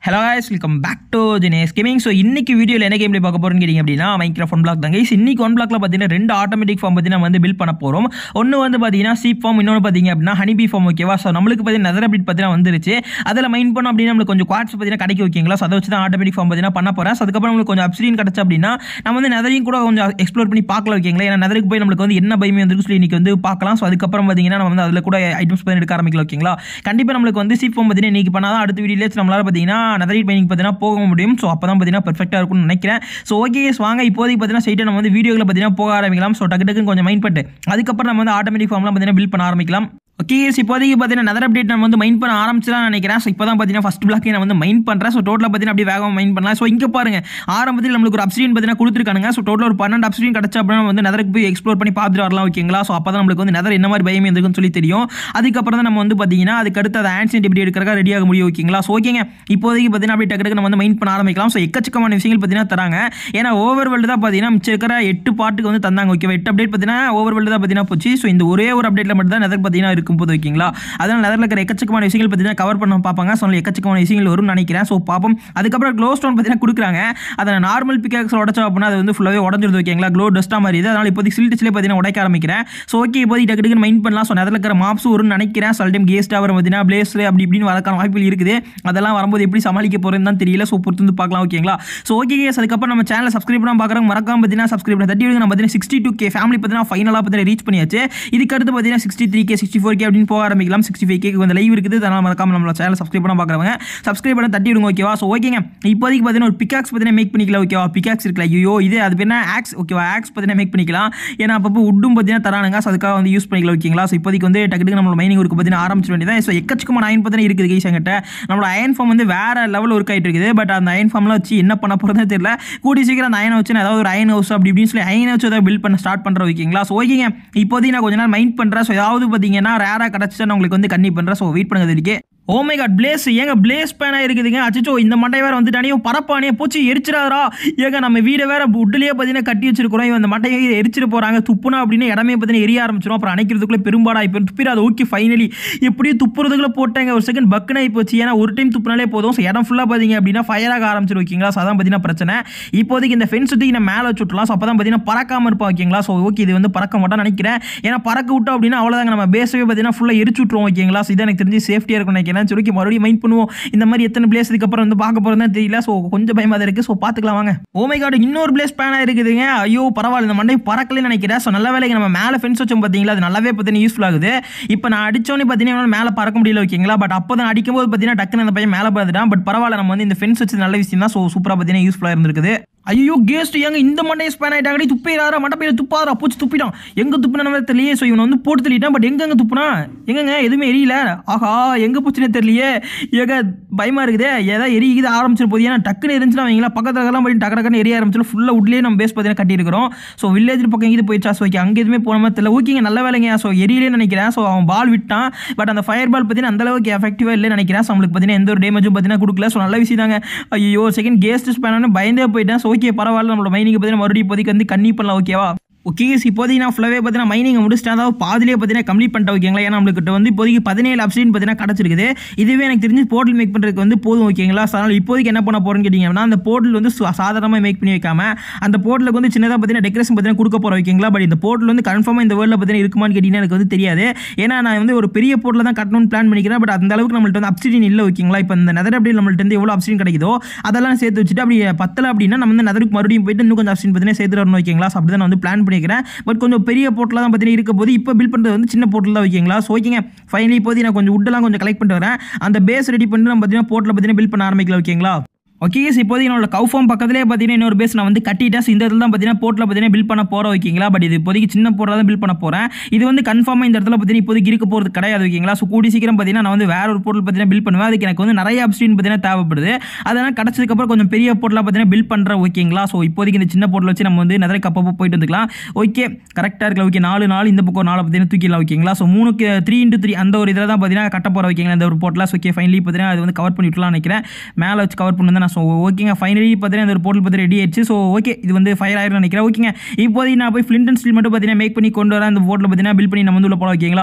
hello guys welcome back to ஜெனேஸ் gaming so இன்னைக்கு வீடியோவில் என்ன கேம் பார்க்க போறோம்னு கேட்டிங்க அப்படின்னா மைக்ரோ ஒன் பிளாக் தாங்க இன்னைக்கு ஒன் பிளாக்ல பார்த்தீங்கன்னா ரெண்டு ஆட்டோமேட்டிக் ஃபார்ம் பற்றி நம்ம வந்து பில்ட் பண்ண போகிறோம் ஒன்று வந்து பார்த்தீங்கன்னா சீப் ஃபார்ம் இன்னொன்று பார்த்தீங்க அப்படின்னா ஹனிபி ஃபார்ம் ஓகேவா ஸோ நம்மளுக்கு பார்த்தீங்கன்னா நெதர் அப்டேட் பார்த்தீங்கன்னா வந்துருச்சு அதில் மைண்ட் பண்ணோம் அப்படின்னா நம்மளுக்கு கொஞ்சம் குவாட்ஸ் பார்த்தீங்கன்னா கிடைக்க வைக்கிங்களா ஸோ அதை வச்சு தான் ஆட்டோமேட்டிக் ஃபார்ம் பார்த்தீங்கன்னா பண்ண போகிறேன் ஸோ அதுக்கப்புறம் நம்மளுக்கு கொஞ்சம் அப்சிடியன் கிடச்சு அப்படின்னா நம்ம வந்து நெதரையும் கூட கொஞ்சம் எக்ஸ்ப்ளோர் பண்ணி பார்க்கல வைக்கிங்களா ஏன்னா நெதருக்கு போய் நம்மளுக்கு வந்து என்ன பயமே வந்துருக்கு சொல்லி இன்னைக்கு வந்து பார்க்கலாம் ஸோ அதுக்கப்புறம் பார்த்தீங்கன்னா நம்ம வந்து அதில் கூட ஐட்டம்ஸ் பார்த்தீங்கன்னா எடுக்க ஆரம்பிக்கல ஓகேங்களா கண்டிப்பாக நம்மளுக்கு வந்து சீப் ஃபார்ம் பார்த்தீங்கன்னா இன்னைக்கு பண்ணாதான் அடுத்த வீடியோலேயே நம்மளால பார்த்தீங்கன்னா நெதரிட் மைனிங் பார்த்தீங்கன்னா போக முடியும் ஸோ அப்போ தான் பார்த்தீங்கன்னா பெர்ஃபெக்டாக இருக்கும்னு நினைக்கிறேன் ஸோ ஓகே வாங்க இப்போதைக்கு பார்த்தீங்கன்னா ஸ்ட்ரைட்டாக நம்ம வந்து வீடியோவில் பார்த்தீங்கன்னா போக ஆரம்பிக்கலாம் ஸோ டக்கு டக்குன்னு கொஞ்சம் மைண்ட் பண்ணிட்டு அதுக்கப்புறம் நம்ம வந்து ஆட்டோமேட்டிக் ஃபார்ம்லாம் பார்த்தீங்கன்னா பில்ட் பண்ண ஆரம்பிக்கலாம் ஓகே இப்போதைக்கு பார்த்தீங்கன்னா நதர் அப்டேட் நம்ம வந்து மைண்ட் பண்ண ஆரம்பிச்சுலாம் நினைக்கிறேன் ஸோ இப்போ தான் பார்த்தீங்கன்னா ஃபஸ்ட் பிளாக்கே நான் வந்து மைண்ட் பண்ணுறேன் ஸோ டோட்டலாக பார்த்தீங்கன்னா அப்படியே வேகமாக மைண்ட் பண்ணலாம் ஸோ இங்கே பாருங்க ஆரம்பத்தில் நம்மளுக்கு ஒரு அப்சிடியன் பார்த்தீங்கன்னா கொடுத்துருக்கானுங்க ஸோ டோட்டல் ஒரு பன்னெண்டு அப்சிடியன் கிடச்சா அப்படின்னா நம்ம வந்து நதருக்கு போய் எக்ஸ்ப்ளோர் பண்ணி பார்த்துட்டு வரலாம் ஓகேங்களா ஸோ அப்போ தான் நம்மளுக்கு வந்து நதர் என்ன மாதிரி பயமே இருக்குன்னு சொல்லி தெரியும் அதுக்கப்புறம் தான் நம்ம வந்து பார்த்தீங்கன்னா அதுக்கு அடுத்து அதை ஆன்சென்ட் எப்படி எடுக்கிறக்கா ரெடி ஆக முடியும் ஓகேங்களா ஸோ ஓகேங்க இப்போதைக்கு பார்த்தீங்கன்னா அப்படியே டக்கு டக்கு நம்ம வந்து மைண்ட் பண்ண ஆரம்பிக்கலாம் ஸோ எக்கச்சக்கமான விஷயங்கள் பார்த்தீங்கன்னா தராங்க ஏன்னா ஓவர் வேர்ல்டு தான் பார்த்தீங்கன்னா மிச்சம் இருக்கிற எட்டு பாட்டுக்கு வந்து தந்தாங்க ஓகேவா எட்டு அப்டேட் பார்த்தீங்கன்னா ஓவர் வேர்ல்டு தான் பார்த்தீங்கன்னா போச்சு ஸோ இந்த ஒரே ஒரு அப்டேட்டில் மட்டும் தான் நெதர் பார்த்தீங்கன்னா இருக்கும் போது ஓகேங்களா அதனால் நெதரில் இருக்கிற எக்கச்சக்கமான விஷயங்கள் பார்த்தீங்கன்னா கவர் பண்ண பார்ப்பாங்க ஸோ அதில் எக்கச்சக்கமான விஷயங்கள் வரும்னு நினைக்கிறேன் ஸோ பார்ப்போம் அதுக்கப்புறம் க்ளோ ஸ்டோன் பார்த்தீங்கன்னா கொடுக்குறாங்க அதை நார்மல் பிக்காக்ஸ் உடச்சோம் அப்படின்னா அது வந்து ஃபுல்லாகவே உடஞ்சிருது ஓகேங்களா க்ளோ டஸ்ட்டாக மாதிரி இது அதனால் இப்போதைக்கு சில்டிஸ்லேயே பார்த்தீங்கன்னா உடைக்க ஆரம்பிக்கிறேன் ஸோ ஓகே இப்போதைக்கு டக்கு டக்குன்னு மைண்ட் பண்ணலாம் ஸோ நெதரில் இருக்கிற மாப்ஸ் வரும்னு நினைக்கிறேன் சில டைம் கேஸ்ட் ஆகிற பார்த்தீங்கன்னா பிளேஸ் அப்படி இப்படின்னு வரக்கான வாய்ப்புகள் இருக்குது அதெல்லாம் வரும்போது எப்படி சமாளிக்க போகிறேன்னு தான் தெரியல ஸோ பொறுத்து வந்து பார்க்கலாம் ஓகேங்களா ஸோ ஓகே கேஸ் அதுக்கப்புறம் நம்ம சேனல் சப்ஸ்கிரைப் பண்ணால் பார்க்குறவங்க மறக்காம பார்த்தீங்கன்னா சப்ஸ்கிரைப் பண்ணி தட்டி விடுங்க நம்ம பார்த்தீங்கன்னா சிக்ஸ்டி டூ கே ஃபேமிலி பார்த்தீங்கன்னா ஃபைனலாக பார்த்தீங்கன்னா ரீச் பண்ணியாச்சு இதுக்கு அடுத்து பார்த்தீங்கன்னா sixty three K sixty four K அப்படின்னு போக ஆரம்பிக்கலாம் சிக்ஸ்டி ஃபைவ் கேக்கு வந்து லைவ் இருக்குது அதனால் மறக்காம நம்ம சேனல் சப்ஸ்கிரைப் பண்ண பார்க்குறவங்க சப்ஸ்கிரைப் பண்ண தட்டி விடுங்க ஓகேவா ஸோ ஓகேங்க இப்போதைக்கு பார்த்தீங்கன்னா ஒரு பிகாக்ஸ் பார்த்தீங்கன்னா மேக் பண்ணிக்கலாம் ஓகேவா பிகாக்ஸ் இருக்குல்ல ஐயோ இது அது பேர் ஆக்ஸ் ஓகேவா ஆக்ஸ் பார்த்தீங்கன்னா மேக் பண்ணிக்கலாம் ஏன்னா அப்பப்போ உட்டும் பார்த்தீங்கன்னா தரானுங்க ஸோ அதுக்காக வந்து யூஸ் பண்ணிக்கலாம் ஓகேங்களா ஸோ இப்போதைக்கு வந்து டக்கு டக்கு நம்மளோட மைனிங் ஒர்க்கு பார்த்தீங்கன்னா ஆரம்பிச்சிட வேண்டியதான் ஸோ எக்கச்சக்கமான அயன் பார்த்தீங்கன்னா இருக்குது கைஸ் எங்கிட்ட நம்மளோட அயன் ஃபார்ம் வந்து வேற லெவல் ஒர்க் ஆகிட்டு இருக்குது பட் அந்த அயன் ஃபார்ம்லாம் வச்சு என்ன பண்ண போகிறதே தெரியல கூடி சீக்கிரம் அந்த அயனை வச்சு நான் ஏதாவது ஒரு அயன் ஹவுஸ் அப்படி இப்படின்னு சொல்லி அயனை வச்சு ஏதாவது பில்ட் பண்ண ஸ்டார்ட் பண்ணுற ஓகேங்களா ஸோ ஓகேங்க இப்போதைக்கு நான் கொஞ்ச நேரம் மைண்ட் பண்ணுறேன் ஸோ ஏதாவது பார்த்தீங்கன்னா ரேராக கிடச்சிட்டு நான் உங்களுக்கு வந்து கண்ணி பண்ணுறேன் ஸோ வெயிட் பண்ணுங்க இதுக்கு ஓ மை காட் பிளேஸ் ஏங்க பிளேஸ் பேனா இருக்குதுங்க அச்சோ இந்த மண்டை வேற வந்துட்டானே பரப்பானே பூச்சி எரிச்சிடாரா ஏங்க நம்ம வீடை வேற உட்லேயே பார்த்தீங்கன்னா கட்டி வச்சிருக்கிறோம் இவன் இந்த மண்டையை எரிச்சிட்டு போறாங்க துப்புனா அப்படின்னு இடமே பார்த்தீங்கன்னா எரிய ஆரம்பிச்சிடும் அப்புறம் அணைக்கிறதுக்குள்ள பெரும்பாடா இப்போ துப்பிடாது ஓகே ஃபைனலி எப்படியும் துப்புறதுக்குள்ள போட்டாங்க ஒரு செகண்ட் பக்குன்னு ஆகி போச்சு ஏன்னா ஒரு டைம் துப்புனாலே போதும் ஸோ இடம் ஃபுல்லாக பார்த்தீங்க அப்படின்னா ஃபயராக ஆரம்பிச்சிடும் ஓகேங்களா ஸோ அதான் பார்த்தீங்கன்னா பிரச்சனை இப்போதைக்கு இந்த ஃபென்ஸ் சுற்றி நான் மேலே வச்சு விட்டலாம் ஸோ அப்போ தான் பார்த்தீங்கன்னா பறக்காம இருப்பா ஓகேங்களா ஸோ ஓகே இது வந்து பறக்க மாட்டோம்னு நினைக்கிறேன் ஏன்னா பறக்க விட்டோம் அப்படின்னா அவ்வளோதாங்க நம்ம பேசவே பார்த்தீங்கன்னா ஃபுல்லாக எரிச்சு விட்ருவோம் ஓகேங்களா ஸோ இதான் எனக்கு தெரிஞ்சு சேஃப்டியாக இருக்கும் நினைக்கிறேன் சரி ஓகே மறுபடியும் மைண்ட் பண்ணுவோம் இந்த மாதிரி எத்தனை பிளேஸ் இதுக்கப்புறம் வந்து பார்க்க போகிறதா தெரியல ஸோ கொஞ்சம் பயமாக தான் இருக்குது ஸோ பார்த்துக்கலாம் வாங்க ஓமை கார்டு இன்னொரு பிளேஸ் பேனாக இருக்குதுங்க ஐயோ பரவாயில்ல இந்த மண்டை பறக்கலன்னு நினைக்கிறேன் ஸோ நல்ல வேலைக்கு நம்ம மேலே ஃபென்ஸ் வச்சோம் பார்த்தீங்களா அது நல்லாவே பார்த்தீங்கன்னா யூஸ்ஃபுல் ஆகுது இப்போ நான் அடிச்சோன்னே பார்த்தீங்கன்னா மேலே பறக்க முடியல ஓகேங்களா பட் அப்போ தான் அடிக்கும்போது பார்த்தீங்கன்னா டக்குன்னு அந்த பையன் மேலே பார்த்துட்டான் பட் பரவாயில்ல நம்ம வந்து இந்த ஃபென்ஸ் வச்சு நல்ல விஷயம் தான் ஸோ சூப்பராக பார்த்தீங்கன்னா யூஸ்ஃபுல்லாக இருந்திருக்குது ஐயோ கேஸ்ட் ஏங்க இந்த மண்டையை ஸ்பேன் ஆகிட்டாங்கடி துப்பிடாரா மண்டை பையில துப்பாரா பூச்சி துப்பிட்டான் எங்கே துப்புனா தெரியலையே ஸோ இவனை வந்து போட்டு தள்ளிட்டான் பட் எங்கெங்க துப்புனா எங்கங்க எதுவுமே எரியல ஆஹா எங்கே பூச்சினே தெரியலையே ஏங்க பயமாக இருக்குதே ஏதாவது எரியுது ஆரம்பிச்சிரு போது ஏன்னா டக்குன்னு இருந்துச்சுன்னா அவங்களா பக்கத்தில் எல்லாம் போய் டக்கு டக்குன்னு எரிய ஆரம்பிச்சிடும் ஃபுல்லாக உட்லேயே நம்ம பேஸ் பார்த்தீங்கன்னா கட்டியிருக்கிறோம் ஸோ வில்லேஜ் பக்கம் எங்கே போயிடுச்சா ஸோ ஓகே அங்கே எதுவுமே போன மாதிரி தெரியல ஓகேங்க நல்ல வேலைங்க ஸோ எரியலேன்னு நினைக்கிறேன் ஸோ அவன் பால் விட்டான் பட் அந்த ஃபயர் பால் பார்த்தீங்கன்னா அந்த அளவுக்கு எஃபெக்டிவாக இல்லைன்னு நினைக்கிறேன் ஸோ நம்மளுக்கு பார்த்தீங்கன்னா எந்த ஒரு டேமேஜும் பார்த்தீங்கன்னா கொடுக்கல ஸோ நல்ல விஷயம் தாங்க ஐயோ செகண்ட் கேஸ்ட் ஸ்பேனானு பயந்தே போயிட்டேன் ஸோ ஓகே பரவாயில்ல நம்மளோட மைனிங் பார்த்தீங்கன்னா மறுபடியும் இப்போதைக்கு வந்து கண்ணி பண்ணலாம் ஓகேவா ஓகே இப்போதைக்கு நான் ஃபுல்லாகவே பார்த்தீங்கன்னா மைனிங் முடிச்சிட்டேன் அதாவது பாதிலே பார்த்தீங்கன்னா கம்ப்ளீட் பண்ணிட்டேன் ஓகேங்களா ஏன்னா நம்மளுக்கு வந்து இப்போதைக்கு பதினேழு அப்சிடின் பார்த்தீங்கன்னா கிடச்சிருக்குது இதுவே எனக்கு தெரிஞ்சு போர்ட்டல் மேக் பண்ணுறதுக்கு வந்து போதும் ஓகேங்களா ஸோ அதனால் இப்போதைக்கு என்ன பண்ண போகிறேன்னு கேட்டிங்கன்னா அந்த போர்ட்டல் வந்து சாதாரணமாக மேக் பண்ணி வைக்காம அந்த போர்ட்டலுக்கு வந்து சின்னதாக பார்த்தீங்கன்னா டெக்கரேஷன் பார்த்தீங்கன்னா கொடுக்க போகிறோம் ஓகேங்களா பட் இந்த போர்ட்டல் வந்து கன்ஃபார்மாக இந்த வேர்ல்டில் பார்த்தீங்கன்னா இருக்குமான்னு கேட்டிங்கன்னா எனக்கு வந்து தெரியாது ஏன்னா நான் வந்து ஒரு பெரிய போர்ட்டில் தான் கட்டணும்னு பிளான் பண்ணிக்கிறேன் பட் அந்த அளவுக்கு நம்மள்ட்ட வந்து அப்சிடின் இல்லை ஓகேங்களா இப்போ இந்த நெதர் அப்படி நம்மள்ட்ட வந்து எவ்வளோ அப்சிடின் கிடைக்குதோ அதெல்லாம் சேர்த்து வச்சுட்டு அப்படி பத்தலை அப்படின்னா நம்ம வந்து நெதருக்கு மறுபடியும் போயிட்டு இன்னும் கொஞ்சம் அப்சிடின் பார்த்தீங்கன்னா சேர்த்து வரணும் ஓகேங்களா ஸோ அப்படி தான் நான் வந்து பிளான் பண்ணிக்கிறேன் பட் கொஞ்சம் பெரிய போர்ட்டில் தான் பார்த்தீங்கன்னா இருக்க போது இப்போ பில் பண்ணுறது வந்து சின்ன போர்ட்டில் தான் வைக்கிங்களா ஸோ ஓகேங்க ஃபைனலி இப்போது நான் கொஞ்சம் உட்டெல்லாம் கொஞ்சம் கலெக்ட் பண்ணிட்டு வரேன் அந்த பேஸ் ரெடி பண்ணிட்டு நம்ம பார்த்தீங்கன்னா போர்ட்டில் பார்த்தீங்கன்னா பில் பண்ண ஆரம்பிக்கலாம் ஓகேங்களா ஓகே கேஸ் இப்போதைக்கு என்னோட கவு ஃபார்ம் பக்கத்துலேயே பார்த்தீங்கன்னா இன்னொரு பேஸ் நான் வந்து கட்டிட்டேன் ஸோ இந்த இடத்துல தான் பார்த்தீங்கன்னா போர்ட்டில் பார்த்தீங்கன்னா பில் பண்ண போகிறோம் ஓகேங்களா பட் இது இப்போதைக்கு சின்ன போர்ட்டில் தான் பில் பண்ண போகிறேன் இது வந்து கன்ஃபார்மாக இந்த இடத்துல பார்த்தீங்கன்னா இப்போதைக்கு இருக்க போகிறது கிடையாது ஓகேங்களா ஸோ கூடி சீக்கிரம் பார்த்தீங்கன்னா நான் வந்து வேற ஒரு போர்ட்டில் பார்த்தீங்கன்னா பில் பண்ணுவேன் அதுக்கு எனக்கு வந்து நிறைய அப்ஸ்டின் பார்த்தீங்கன்னா தேவைப்படுது அதனால் கிடச்சதுக்கப்புறம் கொஞ்சம் பெரிய போர்ட்டில் பார்த்தீங்கன்னா பில் பண்ணுறேன் ஓகேங்களா ஸோ இப்போதைக்கு இந்த சின்ன போர்ட்டில் வச்சு நம்ம வந்து நிறைய கப்பப்போ போயிட்டு வந்துக்கலாம் ஓகே கரெக்டாக இருக்கல ஓகே நாலு நாலு இந்த பக்கம் நாலு பார்த்தீங்கன்னா தூக்கிடலாம் ஓகேங்களா ஸோ மூணுக்கு த்ரீ இன்ட்டு த்ரீ அந்த ஒரு இதில் தான் பார்த்தீங்கன்னா கட்ட போகிற ஓகேங்களா இந்த ஒரு போர்ட்டில் ஓகே ஃபைனலி பார்த்தீங்கன்னா அது வந்து கவர் பண்ணி விட்டுலாம் நினைக்கிறேன் மேலே வச்சு கவர் பண்ணி நான் ஸோ ஓகேங்க ஃபைனலி பார்த்தீங்கன்னா இந்த ஒரு போர்ட்டல் பார்த்து ரெடி ஆயிடுச்சு ஸோ ஓகே இது வந்து ஃபயர் ஆயிரும் நினைக்கிறேன் ஓகேங்க இப்போதைக்கு நான் போய் ஃப்ளிண்ட் அண்ட் ஸ்டீல் மட்டும் பார்த்தீங்கன்னா மேக் பண்ணி கொண்டு வரேன் அந்த போர்ட்டில் பார்த்தீங்கன்னா பில் பண்ணி நம்ம வந்து உள்ள போகலாம் ஓகேங்களா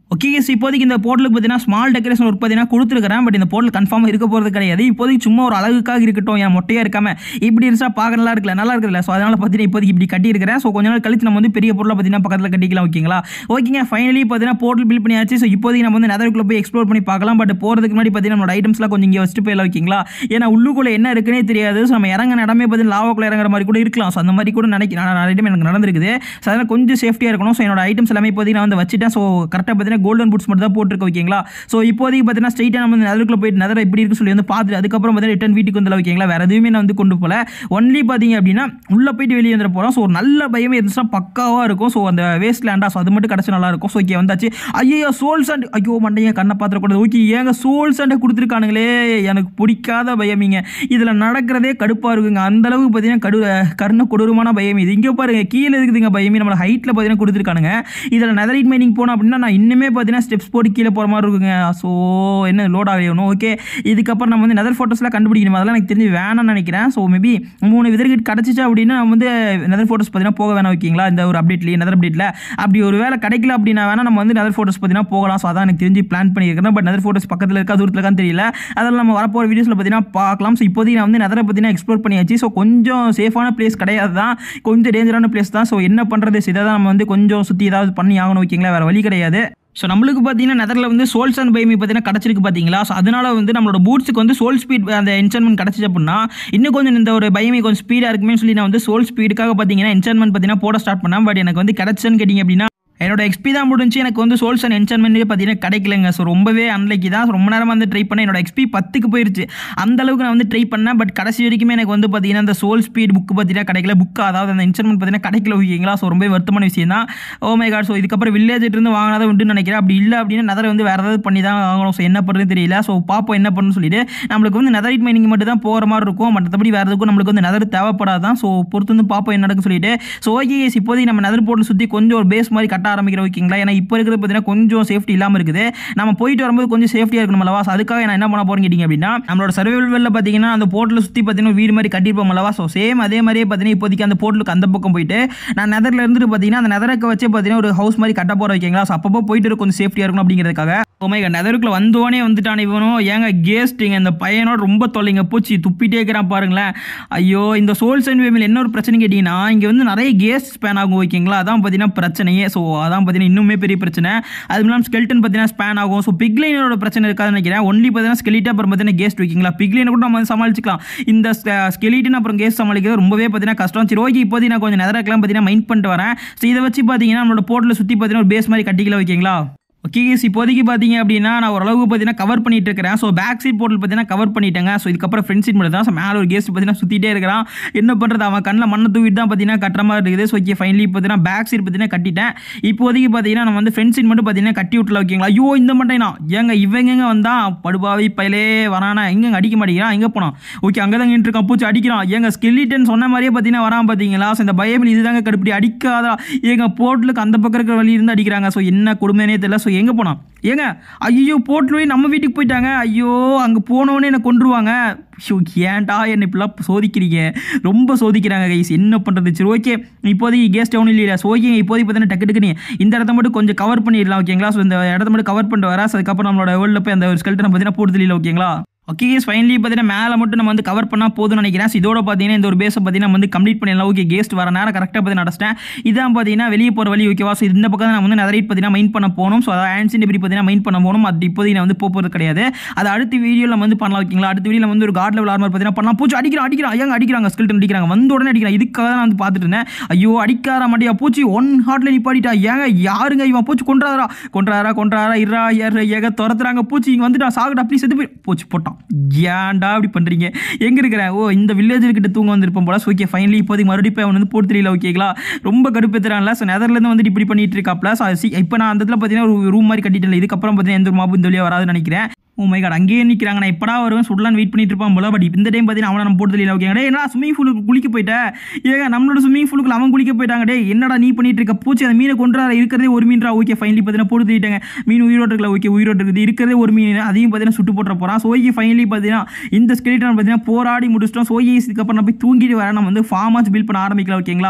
ஓகே கேஸ் இப்போதைக்கு இந்த போர்ட்டலுக்கு பார்த்தீங்கன்னா ஸ்மால் டெக்கரேஷன் ஒர்க் பார்த்தீங்கன்னா கொடுத்துருக்கிறேன் பட் இந்த போர்ட்டல் கன்ஃபார்மாக இருக்க போகிறது கிடையாது இப்போதைக்கு சும்மா ஒரு அழகுக்காக இருக்கட்டும் என் மொட்டையாக இருக்காம இப்படி இருந்தால் பார்க்க நல்லா இருக்குல்ல நல்லா இருக்குல்ல ஸோ அதனால் பார்த்தீங்கன்னா இப்போதைக்கு இப்படி கட்டியிருக்கிறேன் ஸோ கொஞ்ச நாள் கழிச்சு நம்ம வந்து பெரிய பொருளை பார்த்தீங்கன்னா பக்கத்தில் கட்டிக்கலாம் ஓகேங்களா ஓகேங்க ஃபைனலி பார்த்தீங்கன்னா போர்ட்டல் பில் பண்ணியாச்சு ஸோ இப்போதைக்கு நம்ம வந்து நெதருக்குள்ளே போய் எக்ஸ்ப்ளோர் பண்ணி பார்க்கலாம் பட் போகிறதுக்கு முன்னாடி பார்த்தீங்கன்னா நம்மளோட ஐட்டம்ஸ்லாம் கொஞ்சம் இங்கே வச்சுட்டு போயிடலாம் ஓகேங்களா ஏன்னா உள்ளுக்குள்ளே என்ன இருக்குன்னே தெரியாது ஸோ நம்ம இறங்க இடமே பார்த்தீங்கன்னா லாவாக்குள்ளே இறங்குற மாதிரி கூட இருக்கலாம் ஸோ அந்த மாதிரி கூட நினைக்கிறேன் நிறைய டைம் எனக்கு நடந்திருக்குது ஸோ அதனால் கொஞ்சம் சேஃப்டியாக இருக்கணும் ஸோ என்னோட ஐட்டம்ஸ் எல்லாமே இப்போதைக்கு நான் வந்து வச்சுட்டேன் ஸோ கரெக்டாக பார்த்தீங்கன்னா கோல்டன் பூட்ஸ் மட்டும் தான் போட்டுருக்க ஓகேங்களா ஸோ இப்போதைக்கு பார்த்தீங்கன்னா ஸ்ட்ரைட்டாக நம்ம வந்து நெதருக்குள்ள போயிட்டு நெதர் எப்படி இருக்குன்னு சொல்லி வந்து பார்த்துட்டு அதுக்கப்புறம் பார்த்தீங்கன்னா ரிட்டன் வீட்டுக்கு வந்து ஓகேங்களா வேறு எதுவுமே நான் வந்து கொண்டு போகல ஒன்லி பார்த்தீங்க அப்படின்னா உள்ளே போயிட்டு வெளியே வந்துட போகிறோம் ஸோ ஒரு நல்ல பயமே இருந்துச்சுன்னா பக்காவாக இருக்கும் ஸோ அந்த வேஸ்ட் லேண்டா ஸோ அது மட்டும் கிடச்சி நல்லா இருக்கும் ஸோ இங்கே வந்தாச்சு ஐயோ சோல் சாண்ட் ஐயோ மண்டையை கண்ணை பாத்திரக்கூடாது ஓகே ஏங்க சோல் சாண்டை கொடுத்துருக்கானுங்களே எனக்கு பிடிக்காத பயமிங்க இதில் நடக்கிறதே கடுப்பாக இருக்குங்க அந்த அளவுக்கு பார்த்தீங்கன்னா கடு கருண கொடூரமான பயம் இது இங்கே பாருங்க கீழே இருக்குதுங்க பயமே நம்மளை ஹைட்டில் பார்த்தீங்கன்னா கொடுத்துருக்கானுங்க இதில் நெதரைட் மைனிங் போனோம் அப்படின்னா நான் இன்னுமே பார்த்தீங்கன்னா ஸ்டெப்ஸ் போட்டு கீழே போகிற மாதிரி இருக்குங்க ஸோ என்ன லோட் ஆகணும் ஓகே இதுக்கப்புறம் நம்ம வந்து நெதர் ஃபோட்டோஸ்லாம் கண்டுபிடிக்கணும் அதெல்லாம் எனக்கு தெரிஞ்சு வேணாம்னு நினைக்கிறேன் ஸோ மேபி மூணு விதர்கிட்ட கிடச்சிச்சு அப்படின்னா நம்ம வந்து நெதர் ஃபோட்டோஸ் பார்த்தீங்கன்னா போக வேணாம் ஓகேங்களா இந்த ஒரு அப்டேட்லேயே நெதர் அப்டேட்டில் அப்படி ஒரு வேலை கிடைக்கல அப்படின்னா வேணா நம்ம வந்து நெதர் ஃபோட்டோஸ் பார்த்தீங்கன்னா போகலாம் ஸோ அதான் எனக்கு தெரிஞ்சு பிளான் பண்ணியிருக்கிறேன் பட் நெதர் ஃபோட்டோஸ் பக்கத்தில் இருக்கா தூரத்தில் இருக்கான்னு தெரியல அதெல்லாம் நம்ம வரப்போகிற வீடியோஸில் பார்த்தீங்கன்னா பார்க்கலாம் ஸோ இப்போதைக்கு நான் வந்து நெதரை பார்த்தீங்கன்னா எக்ஸ்ப்ளோர் பண்ணியாச்சு ஸோ கொஞ்சம் சேஃபான பிளேஸ் கிடையாது தான் கொஞ்சம் டேஞ்சரான பிளேஸ் தான் ஸோ என்ன பண்ணுறது இதை தான் நம்ம வந்து கொஞ்சம் சுற்றி ஏதாவது பண்ணி ஆகணும் ஓகேங்களா வேறு வழி கிடையாது ஸோ நம்மளுக்கு பார்த்தீங்கன்னா நெதரில் வந்து சோல்ஸ் அண்ட் பைமி பார்த்தீங்கன்னா கிடச்சிருக்கு பார்த்தீங்களா ஸோ அதனால வந்து நம்மளோட பூட்ஸுக்கு வந்து சோல் ஸ்பீட் அந்த என்சன்மெண்ட் கிடச்சிச்சு அப்படின்னா இன்னும் கொஞ்சம் இந்த ஒரு பயமி கொஞ்சம் ஸ்பீடாக இருக்குமே சொல்லி நான் வந்து சோல் ஸ்பீடுக்காக பார்த்தீங்கன்னா என்சன்மெண்ட் பார்த்தீங்கன்னா போட ஸ்டார்ட் பண்ணேன் பட் எனக்கு வந்து கிடச்சுன்னு கேட்டிங்க அப்படின்னா என்னோட எக்ஸ்பி தான் முடிஞ்சு எனக்கு வந்து சோல்ஸ் அண்ட் என்சன்மெண்ட்டே பார்த்தீங்கன்னா கிடைக்கலங்க ஸோ ரொம்பவே அன்லைக்கி தான் ரொம்ப நேரமாக வந்து ட்ரை பண்ணேன் என்னோட எக்ஸ்பி பத்துக்கு போயிருச்சு அந்த அளவுக்கு நான் வந்து ட்ரை பண்ணேன் பட் கடைசி வரைக்குமே எனக்கு வந்து பார்த்தீங்கன்னா அந்த சோல் ஸ்பீட் புக்கு பார்த்தீங்கன்னா கிடைக்கல புக்கு அதாவது அந்த இன்சன்மெண்ட் பார்த்தீங்கன்னா கிடைக்கல ஓகேங்களா ஸோ ரொம்ப வருத்தமான விஷயம் தான் ஓ மை காட் ஸோ இதுக்கப்புறம் வில்லேஜ் இருந்து வாங்கினதை உண்டுன்னு நினைக்கிறேன் அப்படி இல்லை அப்படின்னா நெதரை வந்து வேறு ஏதாவது பண்ணி தான் ஆகணும் ஸோ என்ன பண்ணுறது தெரியல ஸோ பார்ப்போம் என்ன பண்ணணும்னு சொல்லிட்டு நம்மளுக்கு வந்து நெதரைட் மைனிங் மட்டும் தான் போகிற மாதிரி இருக்கும் மற்றபடி வேறு எதுக்கும் நம்மளுக்கு வந்து நெதர் தேவைப்படாதான் ஸோ பொறுத்து வந்து பார்ப்போம் என்ன நடக்குன்னு சொல்லிட்டு ஸோ ஓகே இப்போதைக்கு நம்ம நெதர் போர்ட்டில் சுற்றி கொஞ்சம் ஒரு பேஸ் மாதிரி கட்ட ஆரம்பிக்கிற ஓகேங்களா ஏன்னா இப்போ இருக்கிறது பார்த்தீங்கன்னா கொஞ்சம் சேஃப்டி இல்லாமல் இருக்குது நம்ம போயிட்டு வரும்போது கொஞ்சம் சேஃப்டியாக இருக்கணும் அல்லவா So அதுக்காக நான் என்ன பண்ண போறேன்னு கேட்டிங்க அப்படின்னா நம்மளோட சர்வைவல் பார்த்தீங்கன்னா அந்த போர்ட்டில் சுற்றி பார்த்தீங்கன்னா வீடு மாதிரி கட்டியிருப்போம் அல்லவா ஸோ சேம் அதே மாதிரியே பார்த்தீங்கன்னா இப்போதைக்கு அந்த போர்ட்டலுக்கு அந்த பக்கம் போயிட்டு நான் நெதரில் இருந்துட்டு பார்த்தீங்கன்னா அந்த நெதரக்க வச்சு பார்த்தீங்கன்னா ஒரு ஹவுஸ் மாதிரி கட்ட போகிற வைக்கீங்களா ஸோ அப்பப்போ போயிட்டு இருக்க கொஞ்சம் சேஃப்டியாக இருக்கணும் அப்படிங்கிறதுக்காக ஓமைக நெதருக்குள்ள வந்தோடனே வந்துட்டான் இவனும் ஏங்க கேஸ்ட்டுங்க இந்த பையனோட ரொம்ப தொல்லைங்க பூச்சி துப்பிட்டே இருக்கிறான் பாருங்களேன் ஐயோ இந்த சோல்ஸ் அண்ட் வேமில் என்ன ஒரு பிரச்சனை கேட்டிங்கன்னா இங்கே வந்து நிறைய கேஸ் ஸ்பேன் ஆகும் ஓகேங்களா அதான் பார்த்தீங்கன்னா பிரச்சனையே ஸோ அதான் பார்த்தீங்கன்னா இன்னுமே பெரிய பிரச்சனை அது இல்லாமல் ஸ்கெல்டன் பார்த்தீங்கன்னா ஸ்பேன் ஆகும் ஸோ பிக்லைனோட பிரச்சனை இருக்காதுன்னு நினைக்கிறேன் ஒன்லி பார்த்தீங்கன்னா ஸ்கெலிட்டா அப்புறம் பார்த்தீங்கன்னா கேஸ்ட் வைக்கிங்களா பிக்லைனை கூட நம்ம வந்து சமாளிச்சுக்கலாம் இந்த ஸ்கெலிட்டன் அப்புறம் கேஸ் சமாளிக்கிறது ரொம்பவே பார்த்தீங்கன்னா கஷ்டம் சரி ஓகே இப்போதைக்கு நான் கொஞ்சம் நெதரக்கெல்லாம் பார்த்தீங்கன்னா மைண்ட் பண்ணிட்டு வரேன் ஸோ இதை வச்சு பார்த்தீங்கன்னா நம்மளோட போர்ட்டில் சுற்றி பார்த்தீங்கன்னா ஒரு பேஸ் மாதிரி கட்டிக்கல வைக்கிங்களா ஓகே கேஸ் இப்போதைக்கு பார்த்தீங்க அப்படின்னா நான் ஓரளவுக்கு பார்த்தீங்கன்னா கவர் பண்ணிட்டு இருக்கிறேன் ஸோ பேக் சீட் போர்ட்டல் பார்த்தீங்கன்னா கவர் பண்ணிட்டேங்க ஸோ இதுக்கப்புறம் ஃப்ரண்ட் சீட் மட்டும் தான் ஸோ மேலே ஒரு கேஸ்ட் பார்த்தீங்கன்னா சுற்றிட்டே இருக்கிறான் என்ன பண்ணுறது அவன் கண்ணில் மண்ணை தூவிட்டு தான் பார்த்தீங்கன்னா கட்டுற மாதிரி இருக்குது ஸோ ஓகே ஃபைனலி பார்த்தீங்கன்னா பேக் சீட் பார்த்தீங்கன்னா கட்டிட்டேன் இப்போதைக்கு பார்த்தீங்கன்னா நம்ம வந்து ஃப்ரண்ட் சீட் மட்டும் பார்த்தீங்கன்னா கட்டி விட்டுல ஓகேங்களா ஐயோ இந்த மட்டைனா ஏங்க இவங்க எங்க வந்தா படுபாவி பயிலே வரானா எங்க அடிக்க மாட்டேங்கிறான் எங்கே போனான் ஓகே அங்கே தான் நின்று இருக்கான் பூச்சி அடிக்கிறான் ஏங்க ஸ்கெல்லிட்டன் சொன்ன மாதிரியே பார்த்தீங்கன்னா வரான் பார்த்தீங்களா ஸோ இந்த பயபிள் இதுதாங்க கடுப்படி அடிக்காதா எங்க போர்ட்டலுக்கு அந்த பக்கம் இருக்கிற வழி இருந்து அடிக்கிறாங்க ஸோ என்ன கொடுமைனே தெரியல ஸோ எங்கே போனான் ஏங்க ஐயோ போர்ட்டில் நம்ம வீட்டுக்கு போயிட்டாங்க ஐயோ அங்கே போனோடனே என்னை கொண்டுருவாங்க ஷோ ஏன்டா என்னை இப்படிலாம் சோதிக்கிறீங்க ரொம்ப சோதிக்கிறாங்க கைஸ் என்ன பண்ணுறது சரி ஓகே இப்போதைக்கு கேஸ் டவுன் இல்லையா ஸோ ஓகே இப்போதைக்கு பார்த்தீங்கன்னா டக்கு டக்குனு இந்த இடத்த மட்டும் கொஞ்சம் கவர் பண்ணிடலாம் ஓகேங்களா ஸோ இந்த இடத்த மட்டும் கவர் பண்ணிட்டு வரா so அதுக்கப்புறம் நம்மளோட வேர்ல்டில் போய் அந்த ஒரு ஸ்கெல்ட்டனை பார்த்தீங்கன்னா போட்டு தெரியல ஓகேங்களா ஓகே கேஸ் ஃபைனலி பார்த்தீங்கன்னா மேலே மட்டும் நம்ம வந்து கவர் பண்ணால் போதும்னு நினைக்கிறேன் So இதோட பார்த்தீங்கன்னா இந்த ஒரு பேஸை பார்த்தீங்கன்னா நம்ம வந்து கம்ப்ளீட் பண்ணிடலாம் ஓகே கேஸ்ட் வர நேரம் கரெக்டாக பார்த்து நடச்சிட்டேன் இதான் பார்த்தீங்கன்னா வெளியே போகிற வழி ஓகேவா ஸோ இந்த பக்கம் தான் நம்ம வந்து நெதரைட் பார்த்தீங்கன்னா மைண்ட் பண்ண போகணும் ஸோ அதாவது ஆன்சின் எப்படி பார்த்தீங்கன்னா மைண்ட் பண்ண போகணும் அது இப்போதைக்கு நான் வந்து போக போகிறது கிடையாது அது அடுத்த வீடியோவில் நம்ம வந்து பண்ணலாம் ஓகேங்களா அடுத்த வீடியோவில் வந்து ஒரு காட் லெவல் ஆர்மர் பார்த்தீங்கன்னா பண்ணலாம் பூச்சி அடிக்கிறான் அடிக்கிறான் ஏங்க அடிக்கிறாங்க ஸ்கில்டன் அடிக்கிறாங்க வந்த உடனே அடிக்கிறான் இதுக்காக தான் நான் வந்து பார்த்துட்டு இருந்தேன் ஐயோ அடிக்கார மாட்டியா பூச்சி ஒன் ஹார்ட்ல நிப்பாடிட்டா ஏங்க யாருங்க இவன் பூச்சி கொன்றாரா கொன்றாரா கொன்றாரா இரா ஏற ஏக துரத்துறாங்க பூச்சி இங்கே வந்துட்டா சாகட்டா அப்படி செத்து போய் பூச்சி போட்டான் ஏன்டா இப்படி பண்ணுறீங்க எங்கே இருக்கிறேன் ஓ இந்த வில்லேஜ் கிட்ட தூங்க வந்திருப்போம் போல ஓகே ஃபைனலி இப்போதைக்கு மறுபடியும் போய் அவன் வந்து போட்டு தெரியல ஓகேங்களா ரொம்ப கடுப்பேற்றுறான்ல ஸோ நெதர்லேருந்து வந்துட்டு இப்படி பண்ணிட்டு இருக்காப்ல ஸோ இப்போ நான் அந்த இடத்துல பார்த்தீங்கன்னா ஒரு ரூம் மாதிரி கட்டிட்டேன் இதுக்கப்புறம் பார்த்தீங்கன்னா எந்த ஒரு மாபு இந்த வழியாக வராதுன்னு நினைக்கிறேன் ஓ மை காட் அங்கேயே நிற்கிறாங்க நான் எப்படா வருவேன் சுடலான்னு வெயிட் பண்ணிட்டு இருப்பான் போல பட் இந்த டைம் பார்த்தீங்கன்னா அவனை நம்ம போட்டு தெரியல ஓகே டே என்னடா ஸ்விமிங் பூலுக்கு குளிக்க போயிட்டேன் ஏங்க நம்மளோட ஸ்விமிங் பூலுக்கு அவன் குளிக்க போயிட்டாங்க டே என்னடா நீ பண்ணிட்டு இருக்க பூச்சி அந்த மீனை கொண்டு இருக்கிறதே ஒரு மீன்ரா ஓகே ஃபைனலி பார்த்தீங்கன்னா போட்டு தள்ளிட்டாங்க மீன் உயிரோடு இருக்கல ஓகே உயிரோடு இருக்குது இருக்கிறதே ஒரு மீன் அதையும் பார்த்தீங்கன்னா சுட்டு போட்டுற போகிறான் சோகி ஃபைனலி பார்த்தீங்கன்னா இந்த ஸ்கெலிட்டன் பார்த்தீங்கன்னா போராடி முடிச்சிட்டோம் சோகி இதுக்கப்புறம் நான் போய் தூங்கிட்டு வரேன் நம்ம வந்து ஃபார்மாச்சு பில்ட் பண்ண ஆரம்பிக்கலாம் ஓகேங்களா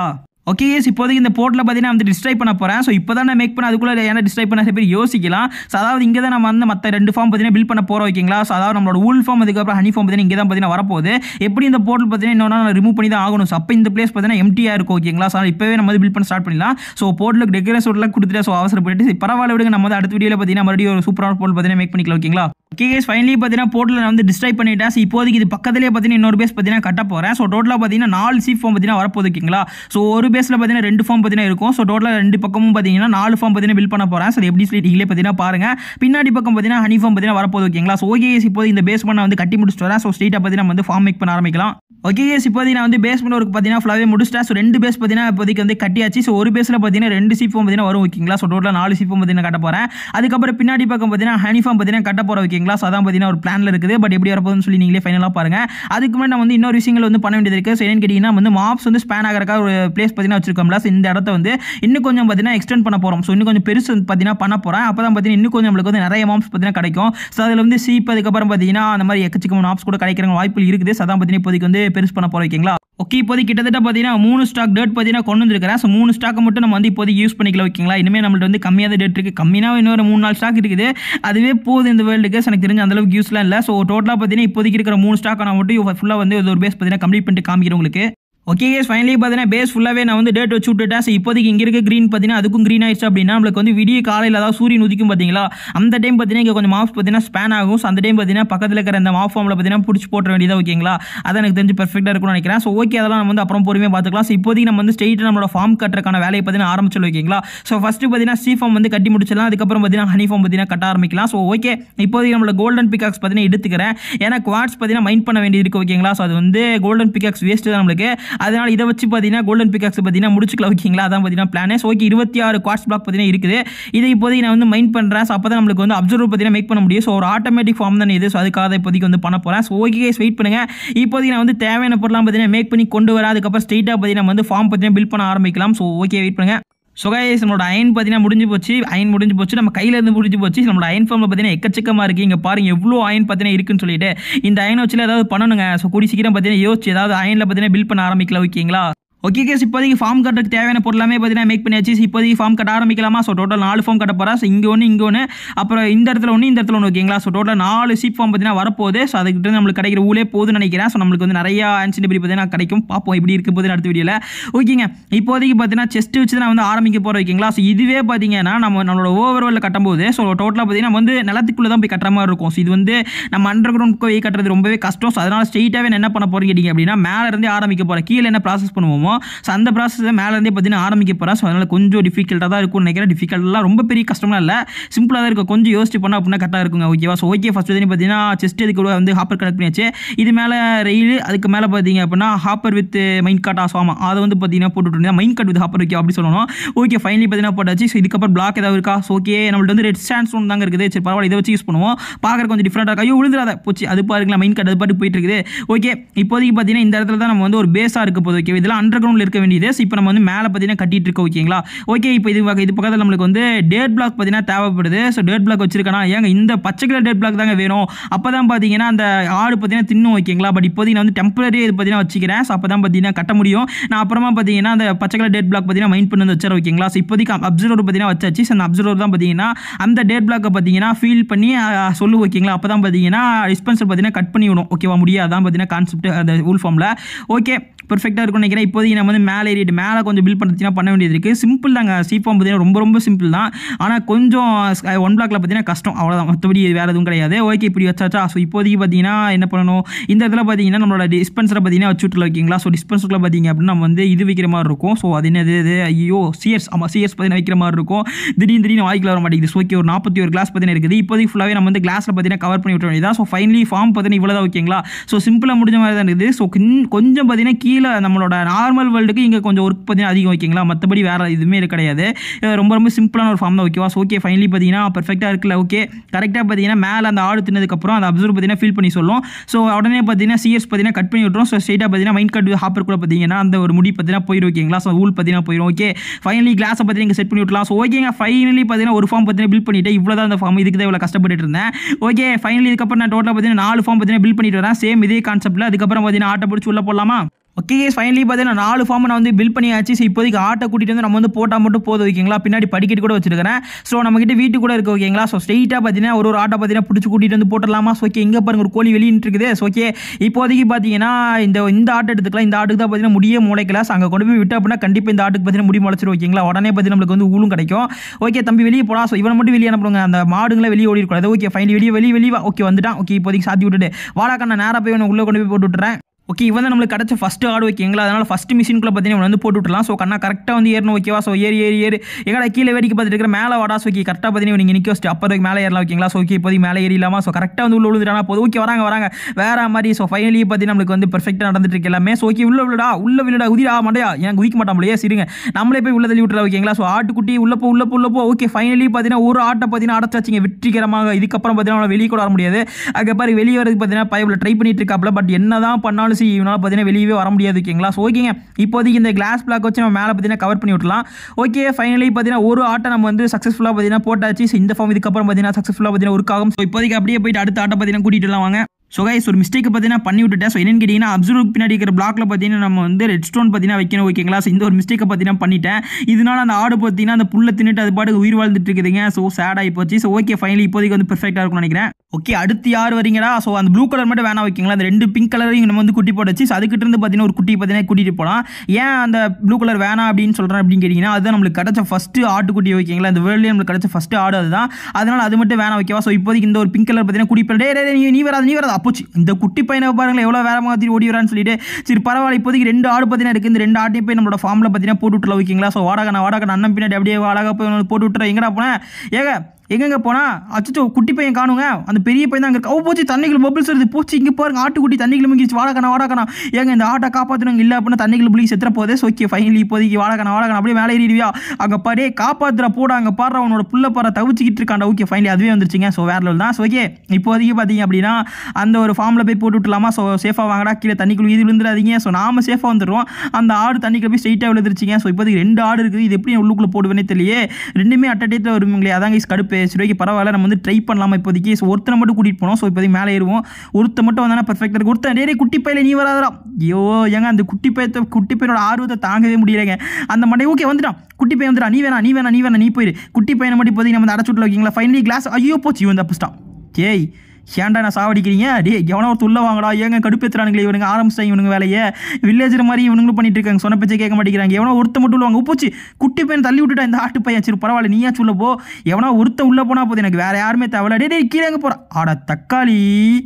ஓகே எஸ் இப்போதைக்கு இந்த போர்ட்டில் பார்த்தீங்கன்னா வந்து டிஸ்ட்ரைப் பண்ண போகிறேன் ஸோ இப்போ தான் நான் மேக் பண்ண அதுக்குள்ளே ஏன்னா டிஸ்ட்ரைப் பண்ண சில பேர் யோசிக்கலாம் ஸோ அதாவது இங்கே தான் நம்ம வந்து மற்ற ரெண்டு ஃபார்ம் பார்த்தீங்கன்னா பில் பண்ண போகிறோம் ஓகேங்களா ஸோ அதாவது நம்மளோட உள் ஃபார்ம் அதுக்கப்புறம் ஹனி ஃபார்ம் பார்த்தீங்கன்னா இங்கே தான் பார்த்தீங்கன்னா வரப்போகுது எப்படி இந்த போர்ட்டல் பார்த்தீங்கன்னா இன்னொன்று ரிமூவ் பண்ணி தான் ஆகணும் ஸோ அப்போ இந்த பிளேஸ் பார்த்தீங்கன்னா எம்டியாக இருக்கும் ஓகேங்களா ஸோ இப்போவே நம்ம வந்து பில் பண்ண ஸ்டார்ட் பண்ணலாம் ஸோ போர்ட்டில் டெக்கரேஷன்லாம் கொடுத்துட்டு ஸோ அவசரப்பட்டு சரி, பரவாயில்ல விடுங்க நம்ம வந்து அடுத்த வீடியோவில் பார்த்தீங்கன்னா மறுபடியும் ஒரு சூப்பரான போர்ட் பார்த்தீங்கன்னா மேக் பண்ணிக்கலாம் ஓகேங்களா ஓகே கேஸ் ஃபைனலி பார்த்தீங்கன்னா போர்ட்டில் நான் வந்து டிஸ்ட்ரைப் பண்ணிட்டேன் ஸோ இப்போதைக்கு இது பக்கத்துலேயே பார்த்தீங்கன்னா இன்னொரு பேஸ் பார்த்தீங்கன்னா கட்ட போகிறேன் ஸோ டோட்டலாக பார்த்தீங்கன்னா நாலு சீப் ஃபார்ம் பார்த்தீங்கன்னா வரப்போகுது ஓகேங்களா ஸோ ஒரு பேஸில் பார்த்தீங்கன்னா ரெண்டு ஃபார்ம் பார்த்தீங்கன்னா இருக்கும் ஸோ டோட்டலாக ரெண்டு பக்கமும் பார்த்தீங்கன்னா நாலு ஃபார்ம் பார்த்தீங்கன்னா பில் பண்ண போகிறேன் ஸோ எப்படி சொல்லி நீங்களே பார்த்தீங்கன்னா பாருங்க பின்னாடி பக்கம் பார்த்தீங்கன்னா ஹனி ஃபார்ம் பார்த்தீங்கன்னா வரப்போகுது ஓகேங்களா ஸோ ஓகே இப்போது இந்த பேஸ் பண்ண வந்து கட்டி முடிச்சுட்டு வரேன் ஸோ ஸ்ட்ரெயிட்டாக பார்த்தீங்கன்னா நம்ம வந்து ஃபார்ம் மேக் பண்ண ஆரம்பிக்கலாம் ஓகே இப்போதைக்கு நான் வந்து பேஸ் பண்ண ஒரு பார்த்தீங்கன்னா ஃபுல்லாகவே முடிச்சிட்டேன் ஸோ ரெண்டு பேஸ் பார்த்தீங்கன்னா இப்போதைக்கு வந்து கட்டியாச்சு ஸோ ஒரு பேஸில் பார்த்தீங்கன்னா ரெண்டு சீப் ஃபார்ம் பார்த்தீங்கன்னா வரும் ஓகேங்களா ஸோ டோட்டலாக நாலு சீப் ஃபார்ம் பார்த்தீங்கன்னா கட்ட போகிறேன் அதுக்கப்புறம் பின்னாடி பக்கம் பார்த்தீங்கன்னா ஹனி ஃபார்ம் பார்த்தீங்கன்னா கட்ட போகிற ஓகேங்களா ஸோ அதான் பார்த்தீங்கன்னா ஒரு பிளானில் இருக்குது பட் எப்படி வரப்போகுதுன்னு சொல்லி நீங்களே ஃபைனலாக பாருங்க அதுக்கு முன்னாடி நான் வந்து இன்னொரு விஷயங்கள் வந்து பண்ண வேண்டியது இருக்குது ஸோ என்னன்னு கேட்டிங்கன்னா வந்து மாப்ஸ் வந்து ஸ்பேன் ஆகிறக்காக ஒரு பிளேஸ் பார்த்தீங்கன்னா வச்சிருக்கோம்ல ஸோ இந்த இடத்த வந்து இன்னும் கொஞ்சம் பார்த்தீங்கன்னா எக்ஸ்டெண்ட் பண்ண போகிறோம் ஸோ இன்னும் கொஞ்சம் பெருசு பார்த்தீங்கன்னா பண்ண போகிறேன் அப்போ தான் பார்த்தீங்கன்னா இன்னும் கொஞ்சம் நம்மளுக்கு வந்து நிறைய மாப்ஸ் பார்த்தீங்கன்னா கிடைக்கும் ஸோ அதில் வந்து சீப் அதுக்கப்புறம் பார்த்தீங்கன்னா அந்த மாதிரி எக்கச்சக்கமான ஆப்ஸ் கூட கிடைக்கிற வாய்ப்புகள் இருக்குது ஸோ அதான் பார்த்தீங்கன்னா இப்போதைக்கு வந்து பெருசு பண்ண போகிறோம் ஓகேங்களா ஓகே இப்போதைக்கு கிட்டத்தட்ட பார்த்தீங்கன்னா மூணு ஸ்டாக் டேட் பார்த்தீங்கன்னா கொண்டு வந்திருக்கிறேன் ஸோ மூணு ஸ்டாக்கை மட்டும் நம்ம வந்து இப்போதைக்கு யூஸ் பண்ணிக்கலாம் ஓகேங்களா இனிமேல் நம்மள்ட்ட வந்து கம்மியாக தான் டேட் இருக்குது கம்மினா இன்னொரு மூணு நாலு ஸ்டாக் இருக்குது அதுவே போகுது இந்த வேர்ல்டுக்கு எனக்கு தெரிஞ்ச அந்த அளவுக்கு யூஸ்லாம் இல்லை ஸோ டோட்டலாக பார்த்தீங்கன்னா இப்போதைக்கு இருக்கிற மூணு ஸ்டாக் நான் மட்டும் ஃபுல்லாக வந்து ஒரு பேஸ் பார்த்தீங்கன்னா கம்ப்ளீட் பண்ணிட்டு காமிக்கிறேன் உங்களுக்கு ஓகே கேஸ் ஃபைனலி பார்த்தீங்கன்னா பேஸ் ஃபுல்லாகவே நான் வந்து டேட் வச்சு விட்டுட்டேன் ஸோ இப்போதைக்கு இங்கே இருக்க க்ரீன் பார்த்தீங்கன்னா அதுக்கும் க்ரீன் ஆயிடுச்சு அப்படின்னா நம்மளுக்கு வந்து விடிய காலையில் அதாவது சூரியன் உதிக்கும் பார்த்தீங்களா அந்த டைம் பார்த்தீங்கன்னா இங்கே கொஞ்சம் மாப்ஸ் பார்த்தீங்கன்னா ஸ்பேன் ஆகும் ஸோ அந்த டைம் பார்த்தீங்கன்னா பக்கத்தில் இருக்கிற அந்த மாப் ஃபார்மில் பார்த்தீங்கன்னா பிடிச்சி போட்ட வேண்டியதாக ஓகேங்களா அதான் எனக்கு தெரிஞ்சு பெர்ஃபெக்டாக இருக்கும்னு நினைக்கிறேன் ஸோ ஓகே அதெல்லாம் நம்ம வந்து அப்புறம் பொறுமையாக பார்த்துக்கலாம் ஸோ இப்போதைக்கு நம்ம வந்து ஸ்ட்ரெயிட்டாக நம்மளோட ஃபார்ம் கட்டுறக்கான வேலையை பார்த்தீங்கன்னா ஆரம்பிச்சிடலாம் ஓகேங்களா ஸோ ஃபஸ்ட்டு பார்த்தீங்கன்னா சி ஃபார்ம் வந்து கட்டி முடிச்சிடலாம் அதுக்கப்புறம் பார்த்தீங்கன்னா ஹனி ஃபார்ம் பார்த்தீங்கன்னா கட்ட ஆரம்பிக்கலாம் ஸோ ஓகே இப்போதைக்கு நம்மளோட கோல்டன் பிகாக்ஸ் பார்த்தீங்கன்னா எடுத்துக்கிறேன் ஏன்னா குவாட்ஸ் பார்த்தீங்கன்னா மைண்ட் பண்ண வேண்டியது இருக்குது ஓகேங்களா ஸோ அது வந்து கோல்டன் பிகாக்ஸ் வேஸ்ட்டு தான் நம்மளுக்கு அதனால் இதை வச்சு பார்த்தீங்கன்னா கோல்டன் பிகாக்ஸ் பார்த்தீங்கன்னா முடிச்சுக்கலாம் ஓகேங்களா அதான் பார்த்தீங்கன்னா பிளானே ஸோ ஓகே இருபத்தி ஆறு குவாட்ஸ் பிளாக் பார்த்தீங்கன்னா இருக்குது இதை இப்போதைக்கு நான் வந்து மைண்ட் பண்ணுறேன் ஸோ அப்போ தான் நம்மளுக்கு வந்து அப்சர்வ் பார்த்தீங்கன்னா மேக் பண்ண முடியும் ஸோ ஒரு ஆட்டோமேட்டிக் ஃபார்ம் தானே இது ஸோ அதுக்காக தான் இப்போதைக்கு வந்து பண்ண போகிறேன் ஸோ ஓகே வெயிட் பண்ணுங்க இப்போதைக்கு நான் வந்து தேவையான பொருளாம் பார்த்தீங்கன்னா மேக் பண்ணி கொண்டு வரேன் அதுக்கப்புறம் ஸ்ட்ரெயிட்டாக பார்த்தீங்கன்னா நம்ம வந்து ஃபார்ம் பார்த்தீங்கன்னா பில் பண்ண ஆரம்பிக்கலாம் ஸோ ஓகே வெயிட் பண்ணுங்க ஸோ கைஸ் நம்மளோட அயன் பார்த்தீங்கன்னா முடிஞ்சு போச்சு அயன் முடிஞ்சு போச்சு நம்ம கையில இருந்து முடிஞ்சு போச்சு நம்மளோட அயன் ஃபார்மில் பார்த்தீங்கன்னா எக்கச்சக்கமாக இருக்குது இங்கே பாருங்க எவ்வளோ அயன் பார்த்தீங்கன்னா இருக்குன்னு சொல்லிட்டு இந்த அயன் வச்சுல ஏதாவது பண்ணணுங்க ஸோ கூடி சீக்கிரம் பார்த்தீங்கன்னா யோசிச்சு ஏதாவது அயனில் பார்த்தீங்கன்னா பில் பண்ண ஆரம்பிக்கலாம் ஓகேங்களா ஓகே கேஸ் இப்போதைக்கு ஃபார்ம் கட்டுறதுக்கு தேவையான பொருளாமே பார்த்தீங்கன்னா மேக் பண்ணியாச்சு So, இப்போதைக்கு ஃபார்ம் கட்ட ஆரம்பிக்கலாமா ஸோ டோட்டல் நாலு ஃபார்ம் கட்ட போகிறா ஸோ இங்கே ஒன்று இங்கே ஒன்று அப்புறம் இந்த இடத்துல ஒன்று இந்த இடத்துல ஒன்று ஓகேங்களா ஸோ டோட்டல் நாலு சீப் ஃபார்ம் பார்த்தீங்கன்னா வரப்போகுது ஸோ அதுக்கிட்ட நம்மளுக்கு கிடைக்கிற ஊலே போகுதுன்னு நினைக்கிறேன் ஸோ நம்மளுக்கு வந்து நிறைய ஆன்சர் எப்படி பார்த்தீங்கன்னா கிடைக்கும் பார்ப்போம் எப்படி இருக்க போகுது அடுத்த வீடியோவில் ஓகேங்க இப்போதைக்கு பார்த்தீங்கன்னா செஸ்ட் வச்சு நான் வந்து ஆரம்பிக்க போகிறோம் ஓகேங்களா ஸோ இதுவே பார்த்தீங்கன்னா நம்ம நம்மளோட ஓவர்வெல்ல கட்டும்போது ஸோ டோட்டலாக பார்த்தீங்கன்னா நம்ம வந்து நிலத்துக்குள்ளே தான் போய் கட்டுற மாதிரி இருக்கும் ஸோ இது வந்து நம்ம அண்டர் கிரவுண்ட் போய் கட்டுறது ரொம்பவே கஷ்டம் ஸோ அதனால் ஸ்ட்ரெயிட்டாகவே நான் என்ன பண்ண போகிறேன் கேட்டிங்க அப்படின்னா மேலே இருந்தே ஆரம்பிக்க போகிறேன் கீழே என்ன ப்ராசஸ் பண்ணுவோமோ ஸோ அந்த ப்ராசஸை மேலே இருந்தே பார்த்தீங்கன்னா ஆரம்பிக்க போகிறேன் ஸோ அதனால் கொஞ்சம் டிஃபிகல்ட்டாக தான் இருக்கும்னு நினைக்கிறேன் டிஃபிகல்ட்லாம் ரொம்ப பெரிய கஷ்டம்லாம் இல்லை சிம்பிளாக தான் இருக்கும் கொஞ்சம் யோசிச்சு பண்ணால் அப்படின்னா கரெக்டாக இருக்குங்க ஓகேவா ஸோ ஓகே ஃபஸ்ட் வந்து பார்த்தீங்கன்னா செஸ்ட் இதுக்கு கூட வந்து ஹாப்பர் கனெக்ட் பண்ணியாச்சு இது மேலே ரெயில் அதுக்கு மேலே பார்த்தீங்க அப்படின்னா ஹாப்பர் வித் மைண்ட் காட் ஆசாமா அதை வந்து பார்த்தீங்கன்னா போட்டுட்டு மைண்ட் காட் வித் ஹாப்பர் வைக்க அப்படி சொல்லணும் ஓகே ஃபைனலி பார்த்தீங்கன்னா போட்டாச்சு ஸோ இதுக்கப்புறம் பிளாக் ஏதாவது இருக்கா ஸோ ஓகே நம்மள்ட்ட வந்து ரெட் ஸ்டாண்ட் ஸ்டோன் தாங்க இருக்குது சரி பரவாயில்ல இதை வச்சு யூஸ் பண்ணுவோம் பார்க்குற கொஞ்சம் டிஃப்ரெண்டாக இருக்கா ஐயோ விழுந்துடாத போச்சு அது பாருங்களா மைண்ட் காட் அது பாட்டு போயிட்டு இருக்குது ஓகே இப்போதைக்கு பார்த்தீங்கன்னா இந்த இடத்துல தான் நம்ம வந்து ஒரு பேஸாக இருக்க போகுது ஓகே இதெல்லாம் அண்டர் கிரவுண்டில் இருக்க வேண்டியது ஸோ இப்போ நம்ம வந்து மேலே பார்த்தீங்கன்னா கட்டிட்டு இருக்கோம் ஓகேங்களா ஓகே இப்போ இது பக்க- இது பக்கத்தில் நம்மளுக்கு வந்து டேட் பிளாக் பார்த்தீங்கன்னா தேவைப்படுது ஸோ டேட் பிளாக் வச்சிருக்கேனா ஏங்க இந்த பச்சை கலர் டேட் பிளாக் தாங்க வேணும் அப்போ தான் பார்த்தீங்கன்னா அந்த ஆடு பார்த்தீங்கன்னா தின்னும் ஓகேங்களா பட் இப்போதைக்கு நான் வந்து டெம்பரரி இது பார்த்தீங்கன்னா வச்சுக்கிறேன் ஸோ அப்போ தான் பார்த்தீங்கன்னா கட்ட முடியும் நான் அப்புறமா பார்த்தீங்கன்னா அந்த பச்சை கலர் டேட் பிளாக் பார்த்தீங்கன்னா மைண்ட் பண்ணி வந்து வச்சிடறேன் ஓகேங்களா ஸோ இப்போதைக்கு அப்சர்வர் பார்த்தீங்கன்னா வச்சாச்சு ஸோ அந்த அப்சர்வர் தான் பார்த்தீங்கன்னா அந்த டேட் பிளாக்கை பார்த்தீங்கன்னா ஃபீல் பண்ணி அஹ், சொல்லு ஓகேங்களா அப்போ தான் பார்த்தீங்கன்னா டிஸ்பென்சர் பார்த்தீங்கன்னா கட் பண்ணி விடும் ஓகேவா முடியாதான் பார்த்தீங்கன்னா கான்செப்ட் அந்த ஊல் ஃபார்மில் ஓகே பெர்ஃபெக்டாக இருக்கும்னு நினைக்கிறேன் இப்போதைக்கு நம்ம வந்து மேலே ஏறிட்டு மேலே கொஞ்சம் பில்ட் பண்ணுறதுனா பண்ண வேண்டியது இருக்குது சிம்பிள் தாங்க சி ஃபார்ம் பார்த்தீங்கன்னா ரொம்ப ரொம்ப சிம்பிள் தான் ஆனால் கொஞ்சம் ஒன் பிளாக்ல பார்த்தீங்கன்னா கஷ்டம் அவ்வளோதான் மற்றபடி வேறு எதுவும் கிடையாது ஓகே இப்படி வச்சாச்சா ஸோ இப்போதைக்கு பார்த்தீங்கன்னா என்ன பண்ணணும் இந்த இடத்துல பார்த்தீங்கன்னா நம்மளோட டிஸ்பென்சரை பார்த்தீங்கன்னா வச்சு விட்டுல வைக்கிங்களா ஸோ டிஸ்பென்சரில் பார்த்தீங்க அப்படின்னா நம்ம வந்து இது வைக்கிற மாதிரி இருக்கும் ஸோ அது என்னது இது ஐயோ சிஎஸ் ஆமாம் சிஎஸ் பார்த்தீங்கன்னா வைக்கிற மாதிரி இருக்கும் திடீர்னு திடீர்னு வாய்க்கில் வர மாட்டேங்குது ஓகே ஒரு நாற்பத்தி ஒரு கிளாஸ் பார்த்தீங்கன்னா இருக்குது இப்போதைக்கு ஃபுல்லாகவே நம்ம வந்து கிளாஸில் பார்த்தீங்கன்னா கவர் பண்ணி விட்ட வேண்டியதா ஸோ ஃபைனலி ஃபார்ம் பார்த்தீங்கன்னா இவ்வளோ தான் ஓகேங்களா ஸோ சிம்பிளாக முடிஞ்ச மாதிரி தான் இருக்குது ஸோ கொஞ்சம் பார்த்தீங்கன்னா கீழே நம்மளோட நார்மல் வேர்ல்டுக்கு இங்கே கொஞ்சம் ஒர்க் பார்த்தீங்கன்னா அதிகம் ஓகேங்களா மற்றபடி வேறு எதுவுமே இது கிடையாது இது ரொம்ப ரொம்ப சிம்பிளான ஒரு ஃபார்ம் தான் ஓகேவா ஸோ ஓகே ஃபைனலி பார்த்தீங்கன்னா பர்ஃபெக்டாக இருக்குல்ல ஓகே கரெக்டாக பார்த்தீங்கன்னா மேலே அந்த ஆடு தின்னதுக்கப்புறம் அந்த அப்சர்வ் பார்த்தீங்கன்னா ஃபீல் பண்ணி சொல்லும் ஸோ உடனே பார்த்தீங்கன்னா சிஎஸ் பார்த்தீங்கன்னா கட் பண்ணி விட்டுரும் ஸோ ஸ்ட்ரெயிட்டாக பார்த்தீங்கன்னா மைண்ட் கட் ஹாப்பர் கூட பார்த்தீங்கன்னா அந்த ஒரு முடி பார்த்தீங்கன்னா போயிடும் ஓகேங்களா ஸோ ஊல் பார்த்தீங்கன்னா போயிடும் ஓகே ஃபைனலி கிளாஸை பார்த்தீங்கன்னா இங்கே செட் பண்ணி விட்டலாம் ஸோ ஓகேங்க ஃபைனலி பார்த்தீங்கன்னா ஒரு ஃபார்ம் பார்த்தீங்கன்னா பில் பண்ணிட்டு இவ்வளோ தான் அந்த ஃபார்ம் இதுக்கு தான் இவ்வளோ கஷ்டப்பட்டு இருந்தேன் ஓகே ஃபைனலி இதுக்கப்புறம் நான் டோட்டலாக பார்த்தீங்கன்னா நாலு ஃபார்ம் பார்த்தீங்கன்னா பில் பண்ணிட்டு வரேன் சேம் இதே கான்செப்ட்டில் அதுக்கப்புறம் பார்த்தீங்கன்னா ஆட்டை பிடிச்சி உள்ள போடலாமா ஓகே ஃபைனலி பார்த்தீங்கன்னா நாலு ஃபார்ம் நான் வந்து பில் பண்ணியாச்சு ஸோ இப்போதைக்கு ஆட்டை கூட்டிகிட்டு வந்து நம்ம வந்து போட்டால் மட்டும் போதும் ஓகேங்களா பின்னாடி படிக்கட்டு கூட வச்சிருக்கிறேன் ஸோ நம்மகிட்ட வீட்டு கூட இருக்கு ஓகேங்களா ஸோ ஸ்ட்ரெயிட்டாக பார்த்தீங்கன்னா ஒரு ஒரு ஆட்டை பார்த்தீங்கன்னா பிடிச்சி கூட்டிகிட்டு வந்து போட்டுடலாமா ஸோ ஓகே இங்கே பாருங்க ஒரு கோழி வெளியிட்டு இருக்குது ஸோ ஓகே இப்போதைக்கு பார்த்தீங்கன்னா இந்த இந்த ஆட்டை எடுத்துக்கலாம் இந்த ஆட்டுக்கு தான் பார்த்தீங்கன்னா முடியே முளைக்கல ஸோ அங்கே கொண்டு போய் விட்டு அப்படின்னா கண்டிப்பாக இந்த ஆட்டுக்கு பார்த்தீங்கன்னா முடி முளைச்சிரும் ஓகேங்களா உடனே பார்த்தீங்கன்னா நம்மளுக்கு வந்து ஊழும் கிடைக்கும் ஓகே தம்பி வெளியே போடா ஸோ இவனை மட்டும் வெளியே அனுப்புங்க அந்த மாடுங்களை வெளியே ஓடி இருக்கக்கூடாது ஓகே ஃபைனலி வெளியே வெளியே வெளியே வா ஓகே வந்துட்டான் ஓகே இப்போதைக்கு சாத்தி விட்டுட்டு வாடா கண்ணா நேராக போய் உன்னை உள்ளே கொண்டு போய் போட்டு விட்டுறேன் ஓகே இவன் தான் நம்மளுக்கு கிடச்ச ஃபஸ்ட் ஆடு ஓகேங்களா அதனால் ஃபஸ்ட் மிஷின்குள்ளே பார்த்தீங்கன்னா இவன் வந்து போட்டு விட்டுலாம் ஸோ கண்ணா கரெக்டாக வந்து ஏறணும் ஓகேவா ஸோ ஏறி ஏறி ஏறி எங்கடா கீழே வேடிக்கை பார்த்துட்டு இருக்கிற மேலே வாடா ஸோ ஓகே கரெக்டாக பார்த்தீங்கன்னா நீங்கள் நிற்க வச்சுட்டு அப்போதைக்கு மேலே ஏறலாம் ஓகேங்களா ஸோ ஓகே இப்போதைக்கு மேலே ஏறிலாமா ஸோ கரெக்டாக வந்து உள்ள விழுந்துட்டானா போதும் ஓகே வராங்க வராங்க வேற மாதிரி ஸோ ஃபைனலி பார்த்தீங்கன்னா நம்மளுக்கு வந்து பெர்ஃபெக்டாக நடந்துட்டு இருக்கு எல்லாமே ஸோ ஓகே உள்ள விழுடா உள்ள விழுடா உதிரா மாட்டையா எனக்கு உயிக்க மாட்டான் முடியே சரிங்க நம்மளே போய் உள்ள தள்ளி விட்டுலாம் ஓகேங்களா ஸோ ஆட்டுக்குட்டி உள்ள போ உள்ள போ உள்ள போ ஓகே ஃபைனலி பார்த்தீங்கன்னா ஒரு ஆட்டை பார்த்தீங்கன்னா அடைச்சாச்சிங்க வெற்றிகரமாக இதுக்கப்புறம் பார்த்தீங்கன்னா அவனை வெளியே கூட வர முடியாது அதுக்கு பாரு வெளியே வரதுக்கு பார்த்தீங்கன்னா பைபிள் ட்ரை பண்ணிட்டு இருக்காப்ல பட் என்ன தான் பண்ணாலும் சரி இவனால் பார்த்தீங்கன்னா வெளியவே வர முடியாது ஓகேங்களா ஸோ ஓகேங்க இப்போதைக்கு இந்த கிளாஸ் பிளாக் வச்சு நம்ம மேலே பார்த்தீங்கன்னா கவர் பண்ணி விட்டலாம் ஓகே ஃபைனலி பார்த்தீங்கன்னா ஒரு ஆட்டை நம்ம வந்து சக்ஸஸ்ஃபுல்லாக பார்த்தீங்கன்னா போட்டாச்சு ஸோ இந்த ஃபார்ம் இதுக்கப்புறம் பார்த்தீங்கன்னா சக்ஸஸ்ஃபுல்லாக பார்த்தீங்கன்னா ஒர்க் ஆகும் ஸோ இப்போதைக்கு அப்படியே போயிட்டு அடுத்த ஆட்டை பார்த்தீங்கன்னா கூட்டிட்டு வரலாம் வாங்க ஸோ கைஸ் ஒரு மிஸ்டேக் பார்த்தீங்கன்னா பண்ணி விட்டுட்டேன் ஸோ என்னன்னு கேட்டிங்கன்னா அப்சர்வ் பின்னாடி இருக்கிற பிளாக்ல பார்த்தீங்கன்னா நம்ம வந்து ரெட் ஸ்டோன் பார்த்தீங்கன்னா வைக்கணும் ஓகேங்களா ஸோ இந்த ஒரு மிஸ்டேக்கை பார்த்தீங்கன்னா பண்ணிட்டேன் இதனால அந்த ஆடு பார்த்தீங்கன்னா அந்த புல்லை தின்னுட்டு அது பாட்டுக்கு உயிர் வாழ்ந்துட்டு இருக்குதுங்க ஸோ சேட் ஆகி போச்சு ஸோ ஓகே ஃபைனலி இப்போதைக்கு வந்து பெர்ஃபெக்டாக இருக்கும்னு நினைக்கிறேன் ஓகே அடுத்து யார் வரீங்கடா ஸோ அந்த ப்ளூ கலர் மட்டும் வேணாம் வைக்கீங்களா அந்த ரெண்டு பிங்க் கலரையும் நம்ம வந்து குட்டி போட்டுச்சு ஸோ அதுக்கிட்ட இருந்து பார்த்தீங்கன்னா ஒரு குட்டி பார்த்தீங்கன்னா கூட்டிட்டு போகலாம் ஏன் அந்த ப்ளூ கலர் வேணாம் அப்படின்னு சொல்கிறேன் அப்படின்னு கேட்டிங்கன்னா அதுதான் நம்மளுக்கு கிடச்ச ஃபஸ்ட்டு ஆட்டுக்குட்டி ஓகேங்களா இந்த வேர்ல்ட்லேயே நம்மளுக்கு கிடச்ச ஃபஸ்ட்டு ஆடு அதுதான் அதனால் அது மட்டும் வேணாம் வைக்கவா ஸோ இப்போதைக்கு இந்த ஒரு பிங்க் கலர் பார்த்தீங்கன்னா குடி டே டே, டே, நீ நீ வராது நீ வராது அப்போச்சு இந்த குட்டி பையனை பாருங்களேன் எவ்வளோ வேற மாதிரி ஓடி வரான்னு சொல்லிட்டு சரி பரவாயில்ல இப்போதைக்கு ரெண்டு ஆடு பார்த்தீங்கன்னா இருக்குது இந்த ரெண்டு ஆட்டையும் போய் நம்மளோட ஃபார்மில் பார்த்தீங்கன்னா போட்டு விட்டுல ஓகேங்களா ஸோ வாடகை வாடகை அண்ணன் பின்னாடி அப்படியே வாடகை போய் உனக்கு போட்டு விட்டுறேன் எங்கடா போனேன் ஏங்க எங்கெங்க போனா அச்சோ குட்டி பையன் காணுங்க அந்த பெரிய பையன் தான் அங்கே இருக்கு ஓ போச்சு தண்ணிகள் பபிள்ஸ் வருது போச்சு இங்கே பாருங்க ஆட்டுக்குட்டி தண்ணிகள் முங்கிச்சு வாடகண்ணா வாடகண்ணா ஏங்க இந்த ஆட்டை காப்பாற்றணும் இல்லை அப்படின்னா தண்ணிகள் புள்ளி செத்துற போதே ஓகே ஃபைனலி இப்போதைக்கு வாடகண்ணா வாடகண்ணா அப்படியே மேலே ஏறிடுவியா அங்கே பாரு காப்பாற்றுற போட அங்கே பாடுற அவனோட புள்ள பாற தவிச்சிக்கிட்டு இருக்காண்டா ஓகே ஃபைனலி அதுவே வந்துருச்சுங்க ஸோ வேற லெவல் தான் ஸோ ஓகே இப்போதைக்கு பார்த்தீங்க அப்படின்னா அந்த ஒரு ஃபார்மில் போய் போட்டு விட்டுலாமா ஸோ சேஃபாக வாங்கடா கீழே தண்ணிக்குள்ள இது விழுந்துடாதீங்க ஸோ நாம சேஃபாக வந்துடுவோம் அந்த ஆடு தண்ணிக்குள்ள போய் ஸ்ட்ரைட்டாக விழுந்துருச்சுங்க ஸோ இப்போதைக்கு ரெண்டு ஆடு இருக்குது இது எப்படி நான் உள்ளுக்குள்ளே போடுவேனே தெரியலையே ரெண்டுமே அட்டடேட்டில் வருவீங்களே அதாங்க இஸ் கடுப்பு சரி ஓகே பரவாயில்ல நம்ம வந்து ட்ரை பண்ணலாமா இப்போதைக்கு ஸோ ஒருத்தனை மட்டும் கூட்டிகிட்டு போனோம் ஸோ இப்போதைக்கு மேலே ஏறுவோம் ஒருத்த மட்டும் வந்தானா பர்ஃபெக்டாக இருக்கு ஒருத்தன் டேரே குட்டி பையில நீ வராதடா ஐயோ ஏங்க அந்த குட்டி பையத்தை குட்டி பையனோட ஆர்வத்தை தாங்கவே முடியலைங்க அந்த மண்டை ஓகே வந்துட்டான் குட்டி பையன் வந்துடா நீ வேணா நீ வேணா நீ வேணா நீ போயிரு குட்டி பையனை மட்டும் இப்போதைக்கு நம்ம அடைச்சு விட்ல வைக்கீங்களா ஃபைனலி கிளாஸ் ஐயோ போச்சு இவன் தப்பிச்சிட்டான் ஏய் ஏன்டா நான் சாவடிக்கிறீங்க டேய் எவனோ ஒரு துள்ள வாங்கடா ஏங்க கடுப்பேத்துறானுங்களே இவனுங்க ஆரம்பிச்சிட்டாங்க இவனுங்க வேலையை வில்லேஜர் மாதிரி இவனுங்களும் பண்ணிட்டு இருக்காங்க சொன்ன பேச்சை கேட்க மாட்டேங்கிறாங்க எவனோ ஒருத்த மட்டும் உள்ள வாங்க போச்சு குட்டி பையன் தள்ளி விட்டுட்டா இந்த ஆட்டு பையன் சரி பரவாயில்ல நீயாச்சும் உள்ள போ எவனோ ஒருத்த உள்ள போனா போதும் எனக்கு வேற யாருமே தேவையில்ல டேய் டேய் கீழே எங்க போறா ஆடா தக்காளி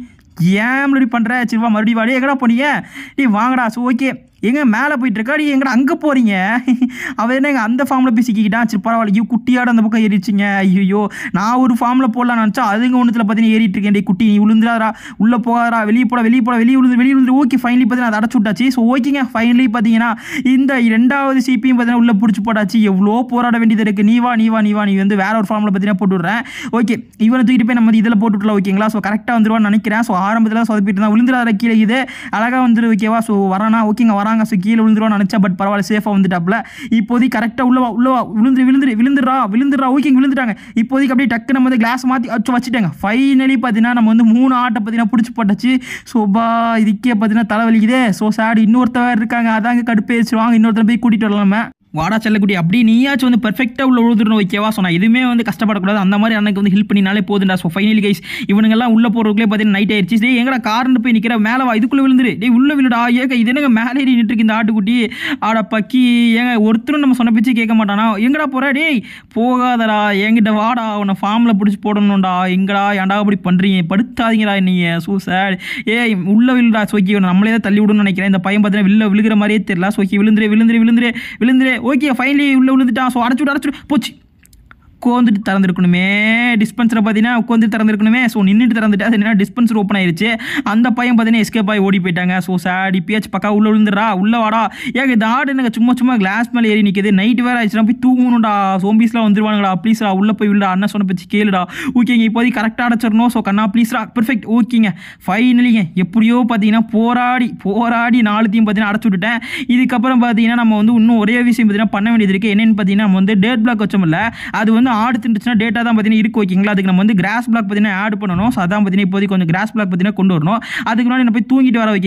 ஏன் இப்படி பண்ற சரி வா மறுபடியும் வாடி எங்கடா போனீங்க டேய் வாங்கடா ஸோ ஓகே எங்க மேலே போயிட்டு இருக்கா நீ எங்கடா அங்கே போறீங்க அவன் என்ன எங்க அந்த ஃபார்மில் போய் சிக்கிக்கிட்டான் சரி பரவாயில்ல ஐயோ குட்டியாட அந்த பக்கம் ஏறிச்சிங்க ஐயோ நான் ஒரு ஃபார்மில் போடலாம் நினச்சா அதுங்க ஒன்றுத்தில் பார்த்தீங்கன்னா ஏறிட்டு இருக்கேன் டேய் குட்டி நீ விழுந்துடாதா உள்ளே போகாதா வெளியே போட வெளியே போட வெளியே விழுந்து வெளியே விழுந்து ஓகே ஃபைனலி பார்த்தீங்கன்னா அதை அடைச்சு விட்டாச்சு ஸோ ஓகேங்க ஃபைனலி பார்த்தீங்கன்னா இந்த ரெண்டாவது சிபியும் பார்த்தீங்கன்னா உள்ளே பிடிச்சி போட்டாச்சு எவ்வளோ போராட வேண்டியது இருக்குது நீ வா நீ வா நீ வா நீ வந்து வேற ஒரு ஃபார்மில் பார்த்தீங்கன்னா போட்டு விட்றேன் ஓகே இவனை தூக்கிட்டு போய் நம்ம இதில் போட்டு விட்லாம் ஓகேங்களா ஸோ கரெக்டாக வந்துருவான்னு நினைக்கிறேன் ஸோ ஆரம்பத்தில் சொதப்பிட்டு தான் விழுந்துடாத கீழே இது அழகாக வந்துரு ஓகேவா ஸோ வரானா ஓகேங்க வராங்க ஸோ கீழே விழுந்துருவான்னு நினச்சா பட் பரவாயில்ல சேஃபாக வந்துட்டாப்ல இப்போதைக்கு கரெக்டாக உள்ள வா உள்ள வா விழுந்துரு விழுந்துரு விழுந்துடுறா விழுந்துடுறா ஓகே விழுந்துட்டாங்க இப்போதைக்கு அப்படியே டக்கு நம்ம வந்து கிளாஸ் மாற்றி வச்சு வச்சுட்டாங்க ஃபைனலி பார்த்தீங்கன்னா நம்ம வந்து மூணு ஆட்டை பார்த்தீங்கன்னா பிடிச்சி போட்டாச்சு ஸோ பா இதுக்கே பார்த்தீங்கன்னா தலைவலிக்குதே ஸோ சேடு இன்னொருத்தவர் இருக்காங்க அதாங்க கடுப்பு வச்சுருவாங்க இன்னொருத்தர் போய் கூட்டிகிட்டு வரலாம் நம்ம வாடா செல்லக்குட்டி அப்படி நீயாச்சும் வந்து பெர்ஃபெக்டாக உள்ள உழுதுறணும் ஓகேவா ஸோ நான் எதுவுமே வந்து கஷ்டப்படக்கூடாது அந்த மாதிரி அன்னைக்கு வந்து ஹெல்ப் பண்ணினாலே போதுண்டா ஸோ ஃபைனலி கைஸ் இவனுங்கெல்லாம் உள்ள போகிறதுக்குள்ளே பார்த்தீங்கன்னா நைட் ஆயிடுச்சு டேய் எங்கடா கார்னு போய் நிற்கிற மேலே வா இதுக்குள்ளே விழுந்துரு டேய் உள்ள விழுடா ஏங்க இது என்னங்க மேலே ஏறி நின்று இருக்கு இந்த ஆட்டுக்குட்டி ஆட பக்கி ஏங்க ஒருத்தரும் நம்ம சொன்ன பேச்சு கேட்க மாட்டானா எங்கடா போற டேய் போகாதடா என்கிட்ட வாடா உன்னை ஃபார்மில் பிடிச்சி போடணும்டா எங்கடா ஏன்டா அப்படி பண்ணுறீங்க படுத்தாதீங்கடா நீங்கள் சூ சேட் ஏய் உள்ள விழுடா சோக்கி நம்மளே தான் தள்ளி விடணும்னு நினைக்கிறேன் இந்த பையன் பார்த்தீங்கன்னா வில்ல விழுகிற மாதிரியே தெரியல சோக்கி விழுந்துரு விழுந்துரு விழுந்துரு விழுந்துரு ஓகே ஃபைனலி உள்ள விழுந்துட்டான் ஸோ அடைச்சுடு அடைச்சுடு போச்சு உட்காந்துட்டு திறந்துருக்கணுமே டிஸ்பென்சரை பார்த்தீங்கன்னா உட்காந்து திறந்துருக்கணுமே ஸோ நின்றுட்டு திறந்துட்டு அது என்ன டிஸ்பென்சர் ஓப்பன் ஆயிருச்சு அந்த பையன் பார்த்தீங்கன்னா எஸ்கேப் ஆகி ஓடி போயிட்டாங்க ஸோ சாடி பிஹெச் பக்கா உள்ள விழுந்துடா உள்ள வாடா ஏங்க இந்த ஆடு எனக்கு சும்மா சும்மா கிளாஸ் மேலே ஏறி நிற்கிது நைட் வேறு ஆயிடுச்சுனா போய் தூங்கணும்டா சோம்பீஸ்லாம் வந்துருவானுங்கடா ப்ளீஸ்டா உள்ள போய் விழுடா அண்ணன் சொன்ன பற்றி கேளுடா ஓகேங்க இப்போதைக்கு கரெக்டாக அடைச்சிடணும் ஸோ கண்ணா ப்ளீஸ்டா பெர்ஃபெக்ட் ஓகேங்க ஃபைனலிங்க எப்படியோ பார்த்தீங்கன்னா போராடி போராடி நாலுத்தையும் பார்த்தீங்கன்னா அடைச்சு விட்டுட்டேன் இதுக்கப்புறம் பார்த்தீங்கன்னா நம்ம வந்து இன்னும் ஒரே விஷயம் பார்த்தீங்கன்னா பண்ண வேண்டியது இருக்குது என்னென்னு பார்த்தீங்கன்னா நம்ம வந்து டேட் பிளாக் வச்சோம்ல அது வந்து ஆடு திண்டுச்சுன்னா டேட்டா தான் பார்த்தீங்கன்னா இருக்கு ஓகேங்களா அதுக்கு நம்ம வந்து கிராஸ் பிளாக் பார்த்தீங்கன்னா ஆட் பண்ணணும் ஸோ அதான் பார்த்தீங்கன்னா இப்போதைக்கு கொஞ்சம் கிராஸ் பிளாக் பார்த்தீங்கன்னா கொண்டு வரணும் அதுக்கு முன்னாடி நான் போய் தூங்கிட்டு வர வைக்கீங்களா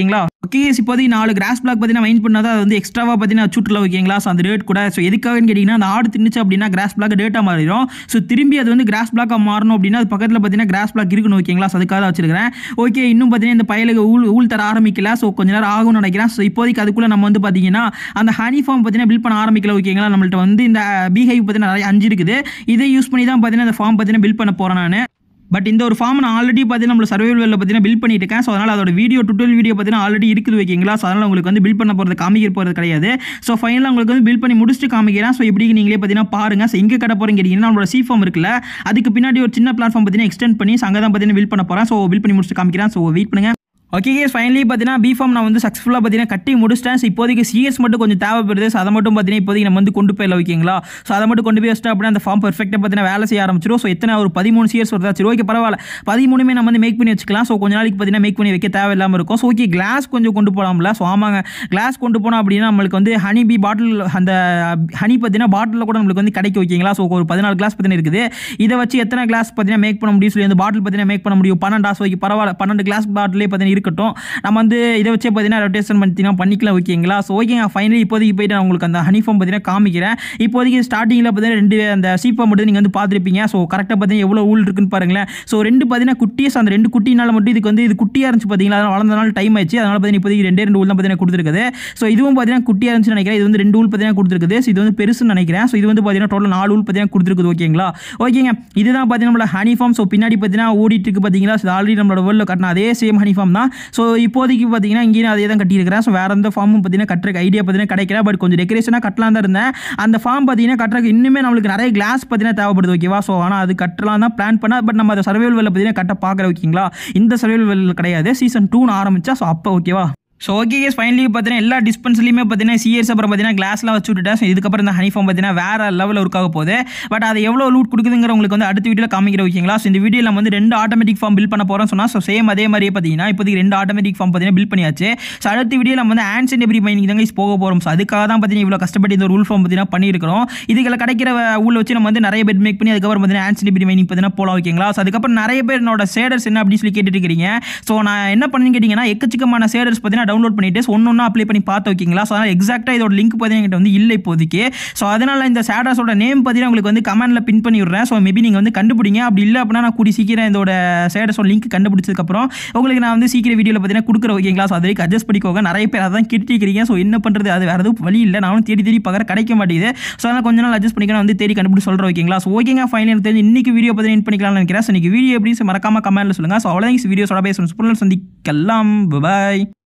ஓகே இப்போதைக்கு நாலு கிராஸ் பிளாக் பார்த்தீங்கன்னா மைண்ட் பண்ணால் அது வந்து எக்ஸ்ட்ராவாக பார்த்தீங்கன்னா சுட்டில் ஓகேங்களா ஸோ அந்த ரேட் கூட ஸோ எதுக்காகன்னு கேட்டிங்கன்னா அந்த ஆடு தின்னுச்சு அப்படின்னா கிராஸ் பிளாக் டேட்டா மாறிடும் ஸோ திரும்பி அது வந்து கிராஸ் பிளாக்காக மாறணும் அப்படின்னா அது பக்கத்தில் பார்த்தீங்கன்னா கிராஸ் பிளாக் இருக்கணும் ஓகேங்களா ஸோ அதுக்காக தான் வச்சிருக்கிறேன் ஓகே இன்னும் பார்த்தீங்கன்னா இந்த பயலுக்கு ஊல் ஊல் தர ஆரம்பிக்கல ஸோ கொஞ்ச நேரம் ஆகும்னு நினைக்கிறேன் ஸோ இப்போதைக்கு அதுக்குள்ளே நம்ம வந்து பார்த்தீங்கன்னா அந்த ஹனி ஃபார்ம் பார்த்தீங்கன்னா பில்ட் பண்ண ஆரம்பிக்கல ஓகேங்களா நம்மள்ட்ட வந்து இந்த பீஹைவ் பார்த்தீங்கன்னா நிறைய அஞ்சு இருக்குது இதை யூஸ் பண்ணி தான் பார்த்தீங்கன்னா இந்த ஃபார்ம் பார்த்தீங்கன்னா பில்ட் பண்ண போகிறேன் நான் பட் இந்த ஒரு ஃபார்ம் நான் ஆல்ரெடி பார்த்தீங்கன்னா நம்மள சர்வைவலில் பார்த்தீங்கன்னா பில்ட் பண்ணிட்டு இருக்கேன் ஸோ அதனால் அதோட வீடியோ டுட்டோரியல் வீடியோ பார்த்தீங்கன்னா ஆல்ரெடி இருக்குது ஓகேங்களா ஸோ அதனால் உங்களுக்கு வந்து பில்ட் பண்ண போகிறது காமிக்க போகிறது கிடையாது ஸோ ஃபைனலாக உங்களுக்கு வந்து பில்ட் பண்ணி முடிச்சுட்டு காமிக்கிறேன் ஸோ எப்படி நீங்களே பார்த்தீங்கன்னா பாருங்கள் ஸோ எங்கே கடை போகிறீங்க கேட்டிங்கன்னா நம்மளோட சி ஃபார்ம் இருக்குல்ல அதுக்கு பின்னாடி ஒரு சின்ன பிளாட்ஃபார்ம் பார்த்தீங்கன்னா எக்ஸ்டெண்ட் பண்ணி ஸோ அங்கே தான் பார்த்தீங்கன்னா பில்ட் பண்ண போகிறேன் ஸோ பில்ட் பண்ணி முடிச்சுட்டு காமிக்கிறேன் ஸோ வெயிட் பண்ணுங்கள் ஓகே கேஸ் ஃபைனலி பார்த்தீங்கன்னா பி ஃபார்ம் நான் வந்து சக்ஸஸ்ஃபுல்லாக பார்த்தீங்கன்னா கட்டி முடிச்சிட்டேன் ஸோ இப்போதைக்கு சிஎஸ் மட்டும் கொஞ்சம் தேவைப்படுது ஸோ அதை மட்டும் பார்த்தீங்கன்னா இப்போதைக்கு நம்ம வந்து கொண்டு போயிடல ஓகேங்களா ஸோ அதை மட்டும் கொண்டு போய் வச்சிட்டா அப்படின்னா அந்த ஃபார்ம் பர்ஃபெக்டாக பார்த்தீங்கன்னா வேலை செய்ய ஆரம்பிச்சிடும் ஸோ எத்தனை ஒரு பதிமூணு சிஎஸ் வருதா சரி ஓகே பரவாயில்ல பதிமூணுமே நம்ம வந்து மேக் பண்ணி வச்சுக்கலாம் ஸோ கொஞ்ச நாளைக்கு பார்த்தீங்கன்னா மேக் பண்ணி வைக்க தேவையில்லாமல் இருக்கும் ஸோ ஓகே கிளாஸ் கொஞ்சம் கொண்டு போகலாம்ல ஸோ ஆமாங்க கிளாஸ் கொண்டு போனோம் அப்படின்னா நம்மளுக்கு வந்து ஹனி பி பாட்டில் அந்த ஹனி பார்த்தீங்கன்னா பாட்டிலில் கூட நம்மளுக்கு வந்து கிடைக்கும் ஓகேங்களா ஸோ ஒரு பதினாலு கிளாஸ் பார்த்தீங்கன்னா இருக்குது இதை வச்சு எத்தனை கிளாஸ் பார்த்தீங்கன்னா மேக் பண்ண முடியும் சொல்லி அந்த பாட்டில் பார்த்தீங்கன்னா மேக் பண்ண முடியும் பன்னெண்டு ஸோ பரவாயில்ல பன்னெண்டு கிளாஸ் பாட்டிலே பார்த்தீங்கன்னா இருக்கட்டும் நம்ம வந்து இதை வச்சே பார்த்தீங்கன்னா ரொட்டேஷன் பண்ணிட்டீங்கன்னா பண்ணிக்கலாம் ஓகேங்களா ஸோ ஓகேங்க ஃபைனலி இப்போதைக்கு போயிட்டு நான் உங்களுக்கு அந்த ஹனி ஃபார்ம் பார்த்தீங்கன்னா காமிக்கிறேன் இப்போதைக்கு ஸ்டார்டிங்கில் பார்த்தீங்கன்னா ரெண்டு அந்த சீப் ஃபார்ம் மட்டும் நீங்கள் வந்து பார்த்துருப்பீங்க ஸோ கரெக்டாக பார்த்தீங்கன்னா எவ்வளோ ஊல் இருக்குன்னு பாருங்களேன் ஸோ ரெண்டு பார்த்தீங்கன்னா குட்டியஸ் அந்த ரெண்டு குட்டினால மட்டும் இதுக்கு வந்து இது குட்டியாக இருந்துச்சு பார்த்தீங்களா அதனால் வளர்ந்தனால டைம் ஆயிடுச்சு அதனால் பார்த்தீங்கன்னா இப்போதைக்கு ரெண்டே ரெண்டு ஊல் தான் பார்த்தீங்கன்னா கொடுத்துருக்குது ஸோ இதுவும் பார்த்தீங்கன்னா குட்டியாக இருந்துச்சுன்னு நினைக்கிறேன் இது வந்து ரெண்டு ஊல் பார்த்தீங்கன்னா கொடுத்துருக்குது ஸோ இது வந்து பெருசுன்னு நினைக்கிறேன் ஸோ இது வந்து பார்த்தீங்கன்னா டோட்டல் நாலு ஊல் பார்த்தீங்கன்னா கொடுத்துருக்குது ஓகேங்களா ஓகேங்க இதுதான் பார்த்தீங்கன்னா நம்மளோட ஹனி ஃபார்ம் ஸோ பின்னாடி பார்த்தீங்கன்னா ஓடிட்டு இருக்கு பார்த்தீங்களா ஸோ ஆல்ரெடி நம்மளோட வேர்ல்டில் கட்டின அதே சேம் ஹனி ஃபார்ம் தான் ஸோ இப்போதைக்கு பார்த்தீங்கன்னா இங்கேயும் அதே தான் கட்டியிருக்கிறேன் ஸோ வேறு எந்த ஃபார்மும் பார்த்தீங்கன்னா கட்டுறக்கு ஐடியா பார்த்தீங்கன்னா கிடைக்கல பட் கொஞ்சம் டெக்கரேஷனாக கட்டலாம் தான் இருந்தேன் அந்த ஃபார்ம் பார்த்தீங்கன்னா கட்டுறக்கு இன்னுமே நம்மளுக்கு நிறைய கிளாஸ் பார்த்தீங்கன்னா தேவைப்படுது ஓகேவா ஸோ ஆனால் அது கட்டலாம் தான் பிளான் பண்ண பட் நம்ம அதை சர்வைவல் வெல்ல பார்த்தீங்கன்னா கட்ட பார்க்குற ஓகேங்களா இந்த சர்வைவல் வெல் கிடையாது சீசன் டூன்னு ஆரம்பிச்சா ஸோ அப்போ ஓகேவா ஸோ ஓகே கேஸ் ஃபைனலி பார்த்தீங்கன்னா எல்லா டிஸ்பென்ஸ்லையுமே பார்த்தீங்கன்னா சிஎஸ் அப்புறம் பார்த்தீங்கன்னா கிளாஸ்லாம் வச்சு விட்டுட்டேன் ஸோ இதுக்கப்புறம் இந்த ஹனி ஃபார்ம் பார்த்தீங்கன்னா வேறு லெவலில் ஒர்க் ஆக போகுது பட் அது எவ்வளோ லூட் கொடுக்குதுங்கிற உங்களுக்கு வந்து அடுத்த வீடியோவில் காமிக்கிற ஓகேங்களா ஸோ இந்த வீடியோவில் நம்ம வந்து ரெண்டு ஆட்டோமேட்டிக் ஃபார்ம் பில் பண்ண போகிறோம் சொன்னால் ஸோ சேம் அதே மாதிரியே பார்த்தீங்கன்னா இப்போதைக்கு ரெண்டு ஆட்டோமேட்டிக் ஃபார்ம் பார்த்தீங்கன்னா பில் பண்ணியாச்சு ஸோ அடுத்த வீடியோ நம்ம வந்து ஆன்சன் எப்படி மைனிங் தாங்க போக போகிறோம் ஸோ அதுக்காக தான் பார்த்தீங்கன்னா இவ்வளோ கஷ்டப்பட்டு இந்த ஒரு உள் ஃபார்ம் பார்த்தீங்கன்னா பண்ணியிருக்கிறோம் இதுகளை கிடைக்கிற ஊழல் வச்சு நம்ம வந்து நிறைய பெட் மேக் பண்ணி அதுக்கப்புறம் பார்த்தீங்கன்னா ஆன்சன் எப்படி மைனிங் பார்த்தீங்கன்னா போகலாம் ஓகேங்களா ஸோ அதுக்கப்புறம் நிறைய பேர் என்னோட சேடர்ஸ் என்ன அப்படின்னு சொல்லி கேட்டுட்டு இருக்கிறீங்க ஸோ நான் என்ன பண்ணி கேட்டிங்கன்னா எக்கச்சக்கமான சேடர்ஸ் பார்த்தீங்கன்னா டவுன்லோட் பண்ணிட்டு ஸோ ஒன்று ஒன்றா அப்ளை பண்ணி பார்த்து ஓகேங்களா ஸோ அதனால் எக்ஸாக்டாக இதோட லிங்க் பார்த்தீங்கன்னா என்கிட்ட வந்து இல்லை இப்போதைக்கு ஸோ அதனால் இந்த சேடர்ஸோட நேம் பார்த்தீங்கன்னா உங்களுக்கு வந்து கமெண்ட்டில் பின் பண்ணி விட்றேன் ஸோ மேபி நீங்கள் வந்து கண்டுபிடிங்க அப்படி இல்லை அப்படின்னா நான் கூடி சீக்கிரம் இதோட சேடர்ஸோட லிங்க் கண்டுபிடிச்சதுக்கப்புறம் உங்களுக்கு நான் வந்து சீக்கிரம் வீடியோவில் பார்த்தீங்கன்னா கொடுக்குற ஓகேங்களா ஸோ அது வரைக்கும் அட்ஜஸ்ட் பண்ணிக்கோங்க நிறைய பேர் அதான் கேட்டுக்கிறீங்க ஸோ என்ன பண்ணுறது அது வேறு எதுவும் வழி இல்லை நானும் தேடி தேடி பார்க்குற கிடைக்க மாட்டேங்குது ஸோ அதனால் கொஞ்ச நாள் அட்ஜஸ்ட் பண்ணிக்க நான் வந்து தேடி கண்டுபிடிச்சு சொல்கிறேன் ஓகேங்களா ஸோ ஓகேங்க ஃபைனல் தெரிஞ்சு இன்னைக்கு வீடியோ பார்த்தீங்கன்னா என் பண்ணிக்கலாம்னு நினைக்கிறேன் ஸோ இன்னைக்கு வீடியோ எப்படி மறக்காம கமெண்ட்டில் சொல்லுங்கள் ஸோ அவ்வளோதான் வீடியோ சொட பேசணும் சந்திக்கலாம் பாய்